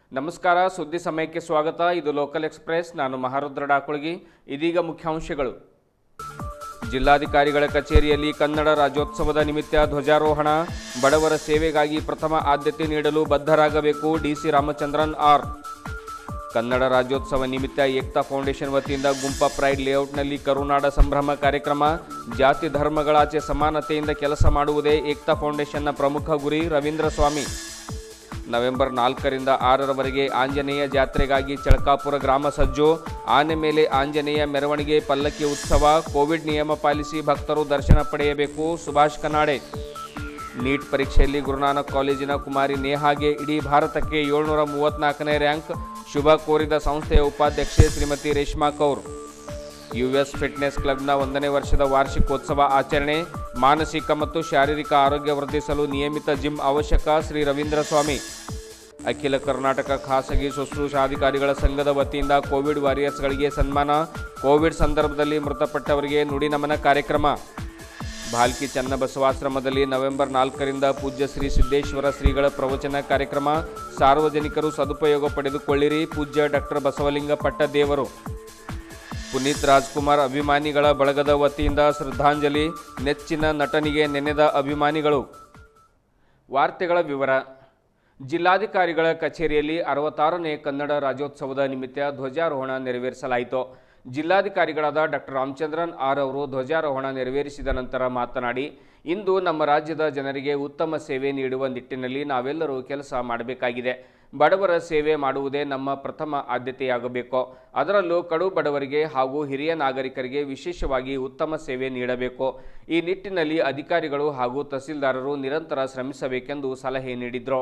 ನಮಸ್ಕಾರ ಸುದ್ದಿ ಸಮಯಕ್ಕೆ ಸ್ವಾಗತ ಇದು ಲೋಕಲ್ ಎಕ್ಸ್ಪ್ರೆಸ್ ನಾನು ಮಹಾರುದ್ರ ಡಾಕುಳಗಿ ಇದೀಗ ಮುಖ್ಯಾಂಶಗಳು ಜಿಲ್ಲಾಧಿಕಾರಿಗಳ ಕಚೇರಿಯಲ್ಲಿ ಕನ್ನಡ ರಾಜ್ಯೋತ್ಸವದ ನಿಮಿತ್ತ ಧ್ವಜಾರೋಹಣ ಬಡವರ ಸೇವೆಗಾಗಿ ಪ್ರಥಮ ಆದ್ಯತೆ ನೀಡಲು ಬದ್ಧರಾಗಬೇಕು ಡಿಸಿ ರಾಮಚಂದ್ರನ್ ಆರ್ ಕನ್ನಡ ರಾಜ್ಯೋತ್ಸವ ನಿಮಿತ್ತ ಏಕ್ತಾ ಫೌಂಡೇಶನ್ ವತಿಯಿಂದ ಗುಂಪ ಪ್ರೈಡ್ ಲೇಔಟ್ನಲ್ಲಿ ಕರುನಾಡ ಸಂಭ್ರಮ ಕಾರ್ಯಕ್ರಮ ಜಾತಿ ಧರ್ಮಗಳಾಚೆ ಸಮಾನತೆಯಿಂದ ಕೆಲಸ ಮಾಡುವುದೇ ಏಕ್ತಾ ಫೌಂಡೇಶನ್ನ ಪ್ರಮುಖ ಗುರಿ ರವೀಂದ್ರ ಸ್ವಾಮಿ ನವೆಂಬರ್ ನಾಲ್ಕರಿಂದ ಆರರವರೆಗೆ ಆಂಜನೇಯ ಜಾತ್ರೆಗಾಗಿ ಚಳಕಾಪುರ ಗ್ರಾಮ ಸಜ್ಜು ಆನೆ ಮೇಲೆ ಆಂಜನೇಯ ಮೆರವಣಿಗೆ ಪಲ್ಲಕ್ಕಿ ಉತ್ಸವ ಕೋವಿಡ್ ನಿಯಮ ಪಾಲಿಸಿ ಭಕ್ತರು ದರ್ಶನ ಪಡೆಯಬೇಕು ಸುಭಾಷ್ ಕನಾಡೆ ನೀಟ್ ಪರೀಕ್ಷೆಯಲ್ಲಿ ಗುರುನಾನಕ್ ಕಾಲೇಜಿನ ಕುಮಾರಿ ನೇಹಾಗೆ ಇಡೀ ಭಾರತಕ್ಕೆ ಏಳ್ನೂರ ಮೂವತ್ನಾಲ್ಕನೇ ರ್ಯಾಂಕ್ ಶುಭ ಕೋರಿದ ಸಂಸ್ಥೆಯ ಉಪಾಧ್ಯಕ್ಷೆ ಶ್ರೀಮತಿ ರೇಷ್ಮಾ ಕೌರ್ ಯುಎಸ್ ಫಿಟ್ನೆಸ್ ಕ್ಲಬ್ನ ಒಂದನೇ ವರ್ಷದ ವಾರ್ಷಿಕೋತ್ಸವ ಆಚರಣೆ ಮಾನಸಿಕ ಮತ್ತು ಶಾರೀರಿಕ ಆರೋಗ್ಯ ವೃದ್ಧಿಸಲು ನಿಯಮಿತ ಜಿಮ್ ಅವಶ್ಯಕ ಶ್ರೀ ರವೀಂದ್ರ ಸ್ವಾಮಿ ಅಖಿಲ ಕರ್ನಾಟಕ ಖಾಸಗಿ ಶುಶ್ರೂಷಾಧಿಕಾರಿಗಳ ಸಂಘದ ವತಿಯಿಂದ ಕೋವಿಡ್ ವಾರಿಯರ್ಸ್ಗಳಿಗೆ ಸನ್ಮಾನ ಕೋವಿಡ್ ಸಂದರ್ಭದಲ್ಲಿ ಮೃತಪಟ್ಟವರಿಗೆ ನುಡಿ ನಮನ ಕಾರ್ಯಕ್ರಮ ಭಾಲ್ಕಿ ಚನ್ನಬಸವಾಶ್ರಮದಲ್ಲಿ ನವೆಂಬರ್ ನಾಲ್ಕರಿಂದ ಪೂಜ್ಯ ಶ್ರೀ ಸಿದ್ದೇಶ್ವರ ಶ್ರೀಗಳ ಪ್ರವಚನ ಕಾರ್ಯಕ್ರಮ ಸಾರ್ವಜನಿಕರು ಸದುಪಯೋಗ ಪಡೆದುಕೊಳ್ಳಿರಿ ಪೂಜ್ಯ ಡಾಕ್ಟರ್ ಬಸವಲಿಂಗ ಪಟ್ಟದೇವರು ಪುನೀತ್ ರಾಜ್ಕುಮಾರ್ ಅಭಿಮಾನಿಗಳ ಬಳಗದ ವತಿಯಿಂದ ಶ್ರದ್ಧಾಂಜಲಿ ನೆಚ್ಚಿನ ನಟನಿಗೆ ನೆನೆದ ಅಭಿಮಾನಿಗಳು ವಾರ್ತೆಗಳ ವಿವರ ಜಿಲ್ಲಾಧಿಕಾರಿಗಳ ಕಚೇರಿಯಲ್ಲಿ ಅರವತ್ತಾರನೇ ಕನ್ನಡ ರಾಜ್ಯೋತ್ಸವದ ನಿಮಿತ್ತ ಧ್ವಜಾರೋಹಣ ನೆರವೇರಿಸಲಾಯಿತು ಜಿಲ್ಲಾಧಿಕಾರಿಗಳಾದ ಡಾಕ್ಟರ್ ರಾಮಚಂದ್ರನ್ ಆರ್ ಅವರು ಧ್ವಜಾರೋಹಣ ನೆರವೇರಿಸಿದ ನಂತರ ಮಾತನಾಡಿ ಇಂದು ನಮ್ಮ ರಾಜ್ಯದ ಜನರಿಗೆ ಉತ್ತಮ ಸೇವೆ ನೀಡುವ ನಿಟ್ಟಿನಲ್ಲಿ ನಾವೆಲ್ಲರೂ ಕೆಲಸ ಮಾಡಬೇಕಾಗಿದೆ ಬಡವರ ಸೇವೆ ಮಾಡುವುದೇ ನಮ್ಮ ಪ್ರಥಮ ಆದ್ಯತೆಯಾಗಬೇಕು ಅದರಲ್ಲೂ ಕಡು ಬಡವರಿಗೆ ಹಾಗೂ ಹಿರಿಯ ನಾಗರಿಕರಿಗೆ ವಿಶೇಷವಾಗಿ ಉತ್ತಮ ಸೇವೆ ನೀಡಬೇಕು ಈ ನಿಟ್ಟಿನಲ್ಲಿ ಅಧಿಕಾರಿಗಳು ಹಾಗೂ ತಹಸೀಲ್ದಾರರು ನಿರಂತರ ಶ್ರಮಿಸಬೇಕೆಂದು ಸಲಹೆ ನೀಡಿದರು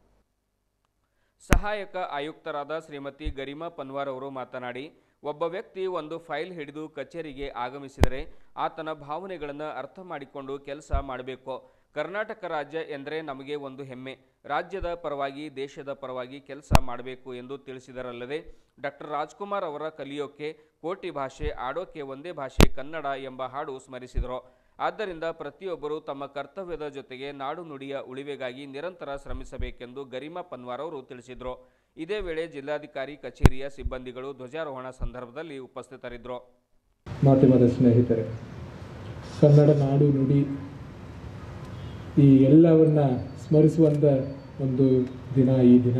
ಸಹಾಯಕ ಆಯುಕ್ತರಾದ ಶ್ರೀಮತಿ ಗರಿಮಾ ಪನ್ವಾರ್ ಅವರು ಮಾತನಾಡಿ ಒಬ್ಬ ವ್ಯಕ್ತಿ ಒಂದು ಫೈಲ್ ಹಿಡಿದು ಕಚೇರಿಗೆ ಆಗಮಿಸಿದರೆ ಆತನ ಭಾವನೆಗಳನ್ನು ಅರ್ಥ ಮಾಡಿಕೊಂಡು ಕೆಲಸ ಮಾಡಬೇಕು ಕರ್ನಾಟಕ ರಾಜ್ಯ ಎಂದರೆ ನಮಗೆ ಒಂದು ಹೆಮ್ಮೆ ರಾಜ್ಯದ ಪರವಾಗಿ ದೇಶದ ಪರವಾಗಿ ಕೆಲಸ ಮಾಡಬೇಕು ಎಂದು ತಿಳಿಸಿದರಲ್ಲದೆ ಡಾಕ್ಟರ್ ರಾಜ್ಕುಮಾರ್ ಅವರ ಕಲಿಯೋಕೆ ಕೋಟಿ ಭಾಷೆ ಆಡೋಕೆ ಒಂದೇ ಭಾಷೆ ಕನ್ನಡ ಎಂಬ ಹಾಡು ಸ್ಮರಿಸಿದರು ಆದ್ದರಿಂದ ಪ್ರತಿಯೊಬ್ಬರು ತಮ್ಮ ಕರ್ತವ್ಯದ ಜೊತೆಗೆ ನಾಡು ನುಡಿಯ ಉಳಿವೆಗಾಗಿ ನಿರಂತರ ಶ್ರಮಿಸಬೇಕೆಂದು ಗರಿಮಾ ಪನ್ವಾರ್ ಅವರು ತಿಳಿಸಿದರು ಇದೇ ವೇಳೆ ಜಿಲ್ಲಾಧಿಕಾರಿ ಕಚೇರಿಯ ಸಿಬ್ಬಂದಿಗಳು ಧ್ವಜಾರೋಹಣ ಸಂದರ್ಭದಲ್ಲಿ ಉಪಸ್ಥಿತರಿದ್ದರು ಮಾಧ್ಯಮದ ಸ್ನೇಹಿತರೆ ಕನ್ನಡ ನಾಡು ನುಡಿ ಈ ಎಲ್ಲವನ್ನ ಸ್ಮರಿಸುವಂಥ ಒಂದು ದಿನ ಈ ದಿನ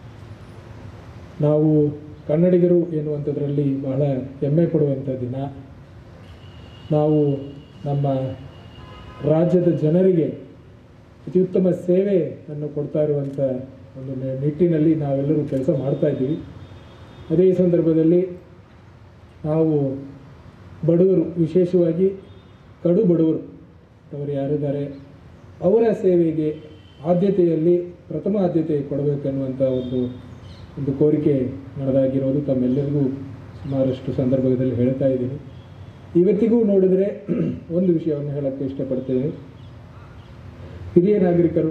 ನಾವು ಕನ್ನಡಿಗರು ಎನ್ನುವಂಥದ್ರಲ್ಲಿ ಬಹಳ ಹೆಮ್ಮೆ ಪಡುವಂಥ ದಿನ ನಾವು ನಮ್ಮ ರಾಜ್ಯದ ಜನರಿಗೆ ಅತ್ಯುತ್ತಮ ಸೇವೆಯನ್ನು ಕೊಡ್ತಾ ಇರುವಂಥ ಒಂದು ನಿ- ನಿಟ್ಟಿನಲ್ಲಿ ನಾವೆಲ್ಲರೂ ಕೆಲಸ ಮಾಡ್ತಾ ಇದ್ದೀವಿ ಅದೇ ಸಂದರ್ಭದಲ್ಲಿ ನಾವು ಬಡವರು ವಿಶೇಷವಾಗಿ ಕಡು ಬಡವರು ಅವರು ಯಾರಿದ್ದಾರೆ ಅವರ ಸೇವೆಗೆ ಆದ್ಯತೆಯಲ್ಲಿ ಪ್ರಥಮ ಆದ್ಯತೆ ಕೊಡಬೇಕನ್ನುವಂಥ ಒಂದು ಒಂದು ಕೋರಿಕೆ ನಡೆದಾಗಿರೋದು ತಮ್ಮೆಲ್ಲರಿಗೂ ಸುಮಾರಷ್ಟು ಸಂದರ್ಭದಲ್ಲಿ ಹೇಳ್ತಾ ಇದ್ದೀನಿ ಇವತ್ತಿಗೂ ನೋಡಿದರೆ ಒಂದು ವಿಷಯವನ್ನು ಹೇಳೋಕ್ಕೆ ಇಷ್ಟಪಡ್ತೇನೆ ಹಿರಿಯ ನಾಗರಿಕರು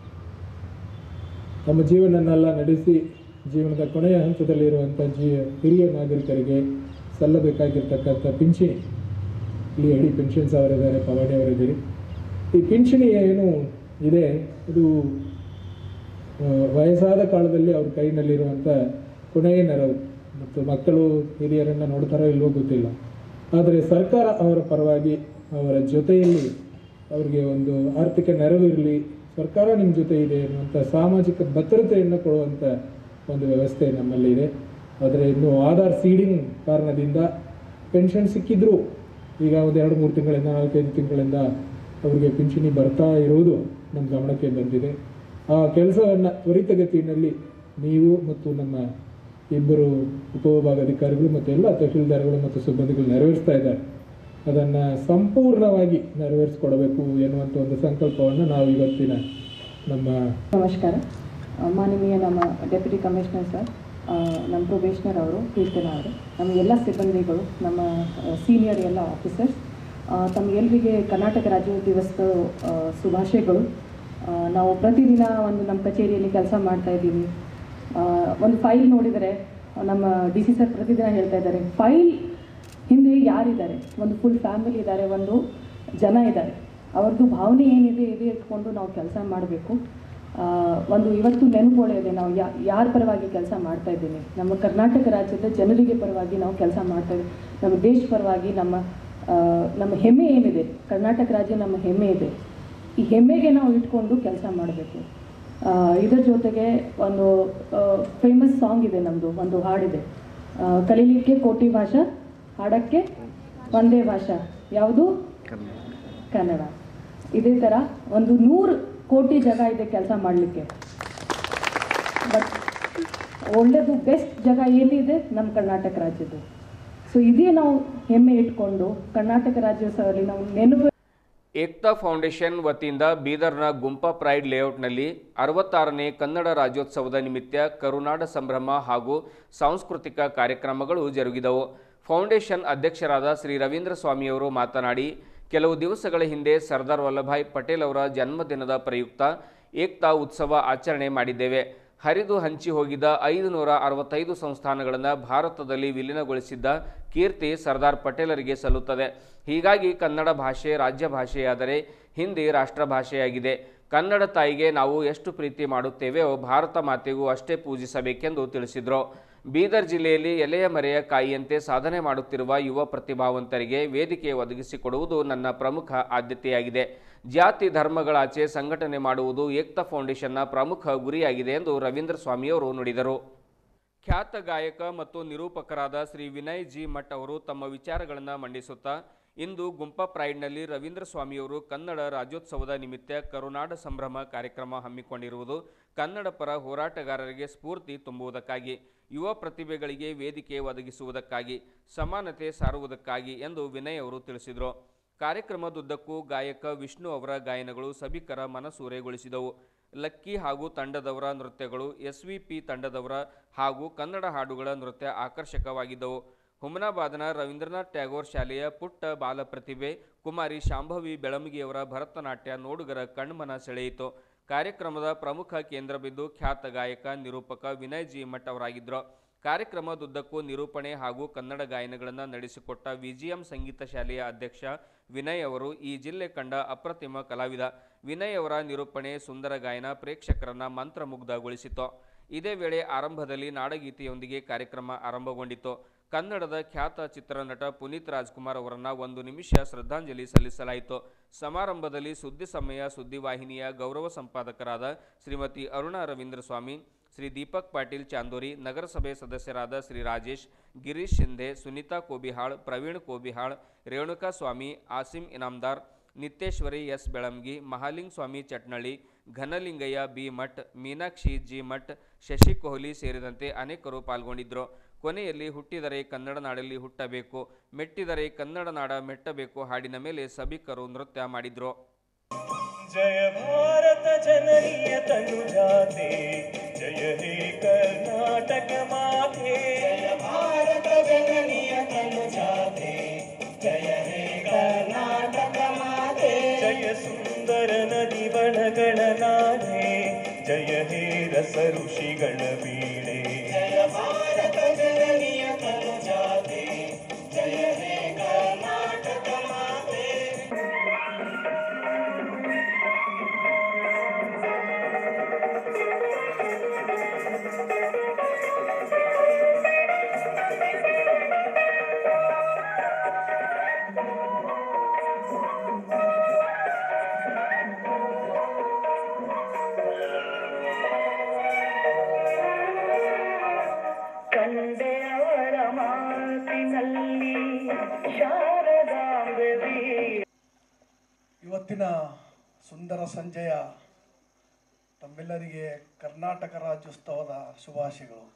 ತಮ್ಮ ಜೀವನನ್ನೆಲ್ಲ ನಡೆಸಿ ಜೀವನದ ಕೊನೆಯ ಹಂತದಲ್ಲಿರುವಂಥ ಜೀ ಹಿರಿಯ ನಾಗರಿಕರಿಗೆ ಸಲ್ಲಬೇಕಾಗಿರ್ತಕ್ಕಂಥ ಪಿಂಚಣಿ ಇಲ್ಲಿ ಹೇಳಿ ಪೆನ್ಷನ್ಸ್ ಅವರಿದ್ದಾರೆ ಪವಾಡಿ ಅವರಿದ್ದೀರಿ ಈ ಪಿಂಚಣಿ ಏನು ಇದೆ ಇದು ಆ, ವಯಸ್ಸಾದ ಕಾಲದಲ್ಲಿ ಅವ್ರ ಕೈನಲ್ಲಿರುವಂಥ ಕೊನೆಯ ನೆರವು ಮತ್ತು ಮಕ್ಕಳು ಹಿರಿಯರನ್ನು ನೋಡ್ತಾರೋ ಇಲ್ವೋ ಗೊತ್ತಿಲ್ಲ ಆದರೆ ಸರ್ಕಾರ ಅವರ ಪರವಾಗಿ ಅವರ ಜೊತೆಯಲ್ಲಿ ಅವರಿಗೆ ಒಂದು ಆರ್ಥಿಕ ನೆರವು ಇರಲಿ ಸರ್ಕಾರ ನಿಮ್ಮ ಜೊತೆ ಇದೆ ಅನ್ನುವಂಥ ಸಾಮಾಜಿಕ ಭದ್ರತೆಯನ್ನು ಕೊಡುವಂಥ ಒಂದು ವ್ಯವಸ್ಥೆ ನಮ್ಮಲ್ಲಿದೆ ಆದರೆ ಇನ್ನು ಆಧಾರ್ ಸೀಡಿಂಗ್ ಕಾರಣದಿಂದ ಪೆನ್ಷನ್ ಸಿಕ್ಕಿದ್ರು ಈಗ ಒಂದು ಎರಡು ಮೂರು ತಿಂಗಳಿಂದ ನಾಲ್ಕೈದು ತಿಂಗಳಿಂದ ಅವರಿಗೆ ಪಿಂಚಣಿ ಬರ್ತಾ ಇರುವುದು ನಮ್ಮ ಗಮನಕ್ಕೆ ಬಂದಿದೆ ಆ ಕೆಲಸವನ್ನು ತ್ವರಿತಗತಿಯಲ್ಲಿ ನೀವು ಮತ್ತು ನಮ್ಮ ಇಬ್ಬರು ಉಪವಿಭಾಗಾಧಿಕಾರಿಗಳು ಮತ್ತು ಎಲ್ಲ ತಹಶೀಲ್ದಾರ್ಗಳು ಮತ್ತು ಸಿಬ್ಬಂದಿಗಳು ನೆರವೇರಿಸ್ತಾ ಇದ್ದಾರೆ ಅದನ್ನು ಸಂಪೂರ್ಣವಾಗಿ ನೆರವೇರಿಸ್ಕೊಡಬೇಕು ಎನ್ನುವಂಥ ಒಂದು ಸಂಕಲ್ಪವನ್ನು ನಾವು ಇವತ್ತಿನ ನಮ್ಮ ನಮಸ್ಕಾರ ಆ, ಮಾನನೀಯ ನಮ್ಮ ಡೆಪ್ಯೂಟಿ ಕಮಿಷನರ್ ಸರ್ ಆ, ನಮ್ಮ ಪ್ರೊಬೇಷನರ್ ಅವರು ಕೀರ್ತನ ಅವರು ನಮ್ಮ ಎಲ್ಲ ಸಿಬ್ಬಂದಿಗಳು ನಮ್ಮ ಸೀನಿಯರ್ ಎಲ್ಲ ಆಫೀಸರ್ಸ್ ತಮಗೆಲ್ಲರಿಗೆ ಕರ್ನಾಟಕ ರಾಜ್ಯ ದಿವಸದ ಆ, ಶುಭಾಶಯಗಳು ಆ, ನಾವು ಪ್ರತಿದಿನ ಒಂದು ನಮ್ಮ ಕಚೇರಿಯಲ್ಲಿ ಕೆಲಸ ಮಾಡ್ತಾ ಇದ್ದೀವಿ ಆ, ಒಂದು ಫೈಲ್ ನೋಡಿದರೆ ನಮ್ಮ ಡಿ ಸಿ ಸರ್ ಪ್ರತಿದಿನ ಹೇಳ್ತಾ ಇದ್ದಾರೆ ಫೈಲ್ ಹಿಂದೆ ಯಾರಿದ್ದಾರೆ ಒಂದು ಫುಲ್ ಫ್ಯಾಮಿಲಿ ಇದ್ದಾರೆ ಒಂದು ಜನ ಇದ್ದಾರೆ ಅವ್ರದ್ದು ಭಾವನೆ ಏನಿದೆ ಇದೆ ಇಟ್ಕೊಂಡು ನಾವು ಕೆಲಸ ಮಾಡಬೇಕು ಆ, ಒಂದು ಇವತ್ತು ನೆನಪುಗಳು ಇದೆ ನಾವು ಯಾ ಯಾರ ಪರವಾಗಿ ಕೆಲಸ ಮಾಡ್ತಾ ಇದ್ದೀನಿ ನಮ್ಮ ಕರ್ನಾಟಕ ರಾಜ್ಯದ ಜನರಿಗೆ ಪರವಾಗಿ ನಾವು ಕೆಲಸ ಮಾಡ್ತಾ ಇದ್ದೀವಿ ನಮ್ಮ ದೇಶ ಪರವಾಗಿ ನಮ್ಮ ಆ, ನಮ್ಮ ಹೆಮ್ಮೆ ಏನಿದೆ ಕರ್ನಾಟಕ ರಾಜ್ಯ ನಮ್ಮ ಹೆಮ್ಮೆ ಇದೆ ಈ ಹೆಮ್ಮೆಗೆ ನಾವು ಇಟ್ಕೊಂಡು ಕೆಲಸ ಮಾಡಬೇಕು ಇದರ ಜೊತೆಗೆ ಒಂದು ಫೇಮಸ್ ಸಾಂಗ್ ಇದೆ ನಮ್ಮದು ಒಂದು ಹಾಡಿದೆ ಆ, ಕಲೀಲಿಕ್ಕೆ ಕೋಟಿ ಭಾಷಾ ಹಾಡಕ್ಕೆ ಒಂದೇ ಭಾಷಾ ಯಾವುದು ಕನ್ನಡ ಇದೇ ಥರ ಒಂದು ನೂರು ಕೋಟಿ ಜಾಗ ಇದೆ ಕೆಲಸ ಮಾಡಲಿಕ್ಕೆ ಬಟ್ ಒಳ್ಳೆಯದು ಬೆಸ್ಟ್ ಜಾಗ ಎಲ್ಲಿದೆ ನಮ್ಮ ಕರ್ನಾಟಕ ರಾಜ್ಯದ್ದು ಸೊ ಇದೇ ನಾವು ಹೆಮ್ಮೆ ಇಟ್ಕೊಂಡು ಕರ್ನಾಟಕ ರಾಜ್ಯೋತ್ಸವದಲ್ಲಿ ನಾವು ನೆನಪು ಏಕ್ತಾ ಫೌಂಡೇಶನ್ ವತಿಯಿಂದ ಬೀದರ್ನ ಗುಂಪಾ ಪ್ರೈಡ್ ಲೇಔಟ್ನಲ್ಲಿ ಅರವತ್ತಾರನೇ ಕನ್ನಡ ರಾಜ್ಯೋತ್ಸವದ ನಿಮಿತ್ತ ಕರುನಾಡ ಸಂಭ್ರಮ ಹಾಗೂ ಸಾಂಸ್ಕೃತಿಕ ಕಾರ್ಯಕ್ರಮಗಳು ಜರುಗಿದವು ಫೌಂಡೇಶನ್ ಅಧ್ಯಕ್ಷರಾದ ಶ್ರೀ ರವೀಂದ್ರ ಸ್ವಾಮಿಯವರು ಮಾತನಾಡಿ ಕೆಲವು ದಿವಸಗಳ ಹಿಂದೆ ಸರ್ದಾರ್ ವಲ್ಲಭಾಯ್ ಪಟೇಲ್ ಅವರ ಜನ್ಮದಿನದ ಪ್ರಯುಕ್ತ ಏಕ್ತಾ ಉತ್ಸವ ಆಚರಣೆ ಮಾಡಿದ್ದೇವೆ ಹರಿದು ಹಂಚಿ ಹೋಗಿದ್ದ ಐದು ನೂರ ಅರವತ್ತೈದು ಸಂಸ್ಥಾನಗಳನ್ನು ಭಾರತದಲ್ಲಿ ವಿಲೀನಗೊಳಿಸಿದ್ದ ಕೀರ್ತಿ ಸರ್ದಾರ್ ಪಟೇಲರಿಗೆ ಸಲ್ಲುತ್ತದೆ ಹೀಗಾಗಿ ಕನ್ನಡ ಭಾಷೆ ರಾಜ್ಯ ಭಾಷೆಯಾದರೆ ಹಿಂದಿ ರಾಷ್ಟ್ರ ಭಾಷೆಯಾಗಿದೆ ಕನ್ನಡ ತಾಯಿಗೆ ನಾವು ಎಷ್ಟು ಪ್ರೀತಿ ಮಾಡುತ್ತೇವೆಯೋ ಭಾರತ ಮಾತೆಗೂ ಅಷ್ಟೇ ಪೂಜಿಸಬೇಕೆಂದು ತಿಳಿಸಿದರು ಬೀದರ್ ಜಿಲ್ಲೆಯಲ್ಲಿ ಎಲೆಯ ಮರೆಯ ಕಾಯಿಯಂತೆ ಸಾಧನೆ ಮಾಡುತ್ತಿರುವ ಯುವ ಪ್ರತಿಭಾವಂತರಿಗೆ ವೇದಿಕೆ ಒದಗಿಸಿಕೊಡುವುದು ನನ್ನ ಪ್ರಮುಖ ಆದ್ಯತೆಯಾಗಿದೆ ಜಾತಿ ಧರ್ಮಗಳಾಚೆ ಸಂಘಟನೆ ಮಾಡುವುದು ಏಕ್ತಾ ಫೌಂಡೇಶನ್ನ ಪ್ರಮುಖ ಗುರಿಯಾಗಿದೆ ಎಂದು ರವೀಂದ್ರ ಸ್ವಾಮಿಯವರು ನುಡಿದರು ಖ್ಯಾತ ಗಾಯಕ ಮತ್ತು ನಿರೂಪಕರಾದ ಶ್ರೀ ವಿನಯ್ ಜಿ ಮಠ್ ಅವರು ತಮ್ಮ ವಿಚಾರಗಳನ್ನು ಮಂಡಿಸುತ್ತಾ ಇಂದು ಗುಂಪಾ ಪ್ರೈಡ್ನಲ್ಲಿ ರವೀಂದ್ರ ಸ್ವಾಮಿಯವರು ಕನ್ನಡ ರಾಜ್ಯೋತ್ಸವದ ನಿಮಿತ್ತ ಕರುನಾಡ ಸಂಭ್ರಮ ಕಾರ್ಯಕ್ರಮ ಹಮ್ಮಿಕೊಂಡಿರುವುದು ಕನ್ನಡ ಪರ ಹೋರಾಟಗಾರರಿಗೆ ಸ್ಫೂರ್ತಿ ತುಂಬುವುದಕ್ಕಾಗಿ ಯುವ ಪ್ರತಿಭೆಗಳಿಗೆ ವೇದಿಕೆ ಒದಗಿಸುವುದಕ್ಕಾಗಿ ಸಮಾನತೆ ಸಾರುವುದಕ್ಕಾಗಿ ಎಂದು ವಿನಯ್ ಅವರು ತಿಳಿಸಿದರು ಕಾರ್ಯಕ್ರಮದುದ್ದಕ್ಕೂ ಗಾಯಕ ವಿಷ್ಣು ಅವರ ಗಾಯನಗಳು ಸಭಿಕರ ಮನಸೂರೆಗೊಳಿಸಿದವು ಲಕ್ಕಿ ಹಾಗೂ ತಂಡದವರ ನೃತ್ಯಗಳು ಎಸ್ ವಿ ಪಿ ತಂಡದವರ ಹಾಗೂ ಕನ್ನಡ ಹಾಡುಗಳ ನೃತ್ಯ ಆಕರ್ಷಕವಾಗಿದ್ದವು ಹುಮನಾಬಾದ್ನ ರವೀಂದ್ರನಾಥ್ ಟ್ಯಾಗೋರ್ ಶಾಲೆಯ ಪುಟ್ಟ ಬಾಲ ಪ್ರತಿಭೆ ಕುಮಾರಿ ಶಾಂಭವಿ ಬೆಳಮಗಿಯವರ ಭರತನಾಟ್ಯ ನೋಡುಗರ ಕಣ್ಮನ ಸೆಳೆಯಿತು ಕಾರ್ಯಕ್ರಮದ ಪ್ರಮುಖ ಕೇಂದ್ರಬಿಂದು ಖ್ಯಾತ ಗಾಯಕ ನಿರೂಪಕ ವಿನಯ್ ಜಿ ಮಠ್ ಅವರಾಗಿದ್ದರು ಕಾರ್ಯಕ್ರಮದುದ್ದಕ್ಕೂ ನಿರೂಪಣೆ ಹಾಗೂ ಕನ್ನಡ ಗಾಯನಗಳನ್ನು ನಡೆಸಿಕೊಟ್ಟ ವಿಜಿಎಂ ಸಂಗೀತ ಶಾಲೆಯ ಅಧ್ಯಕ್ಷ ವಿನಯ್ ಅವರು ಈ ಜಿಲ್ಲೆ ಕಂಡ ಅಪ್ರತಿಮ ಕಲಾವಿದ ವಿನಯ್ ಅವರ ನಿರೂಪಣೆ ಸುಂದರ ಗಾಯನ ಪ್ರೇಕ್ಷಕರನ್ನ ಮಂತ್ರಮುಗ್ಧಗೊಳಿಸಿತು ಇದೇ ವೇಳೆ ಆರಂಭದಲ್ಲಿ ನಾಡಗೀತೆಯೊಂದಿಗೆ ಕಾರ್ಯಕ್ರಮ ಆರಂಭಗೊಂಡಿತು ಕನ್ನಡದ ಖ್ಯಾತ ಚಿತ್ರನಟ ಪುನೀತ್ ರಾಜ್ಕುಮಾರ್ ಅವರನ್ನ ಒಂದು ನಿಮಿಷ ಶ್ರದ್ಧಾಂಜಲಿ ಸಲ್ಲಿಸಲಾಯಿತು ಸಮಾರಂಭದಲ್ಲಿ ಸುದ್ದಿ ಸಮಯ ಸುದ್ದಿವಾಹಿನಿಯ ಗೌರವ ಸಂಪಾದಕರಾದ ಶ್ರೀಮತಿ ಅರುಣಾ ರವೀಂದ್ರ ಸ್ವಾಮಿ ಶ್ರೀ ದೀಪಕ್ ಪಾಟೀಲ್ ಚಾಂದೋರಿ ನಗರಸಭೆ ಸದಸ್ಯರಾದ Shri Rajesh Girish Shinde Sunita Kobihal Praveen Kobihal Renuka Swami Asim Inamdar Nityeshwari S Belangi Mahaling Swami Chatnalli Ghanalingayya B Math Meenakshi G Math Shashi Kohli ಸೇರಿದಂತೆ ಅನೇಕರು ಪಾಲ್ಗೊಂಡಿದ್ದರು ಕೊನೆಯಲ್ಲಿ ಹುಟ್ಟಿದರೆ ಕನ್ನಡ ನಾಡಲ್ಲಿ ಹುಟ್ಟಬೇಕು ಮೆಟ್ಟಿದರೆ ಕನ್ನಡ ನಾಡ ಮೆಟ್ಟಬೇಕು ಹಾಡಿನ ಮೇಲೆ ಸಭಿಕರು ನೃತ್ಯ ಮಾಡಿದ್ರು जय भारत जननीय तनु जाते जय हे कर्नाटक माते जय भारत जननीय तनु जाते जय हे कर्नाटक माते जय सुंदर नदी वनगण नाथे जय हे रस ऋषिगण वीणे जय भारत जननीय तनु जाते जय हे कर्नाटक माते ಕಂಡೆ ಅವಳ ಮಾತಿನಲ್ಲಿ ಶಾರದಾಂಬೆ ಇವತ್ತಿನ ಸುಂದರ ಸಂಜೆಯ ತಮ್ಮೆಲ್ಲರಿಗೆ ಕರ್ನಾಟಕ ರಾಜ್ಯೋತ್ಸವದ ಶುಭಾಶಯಗಳು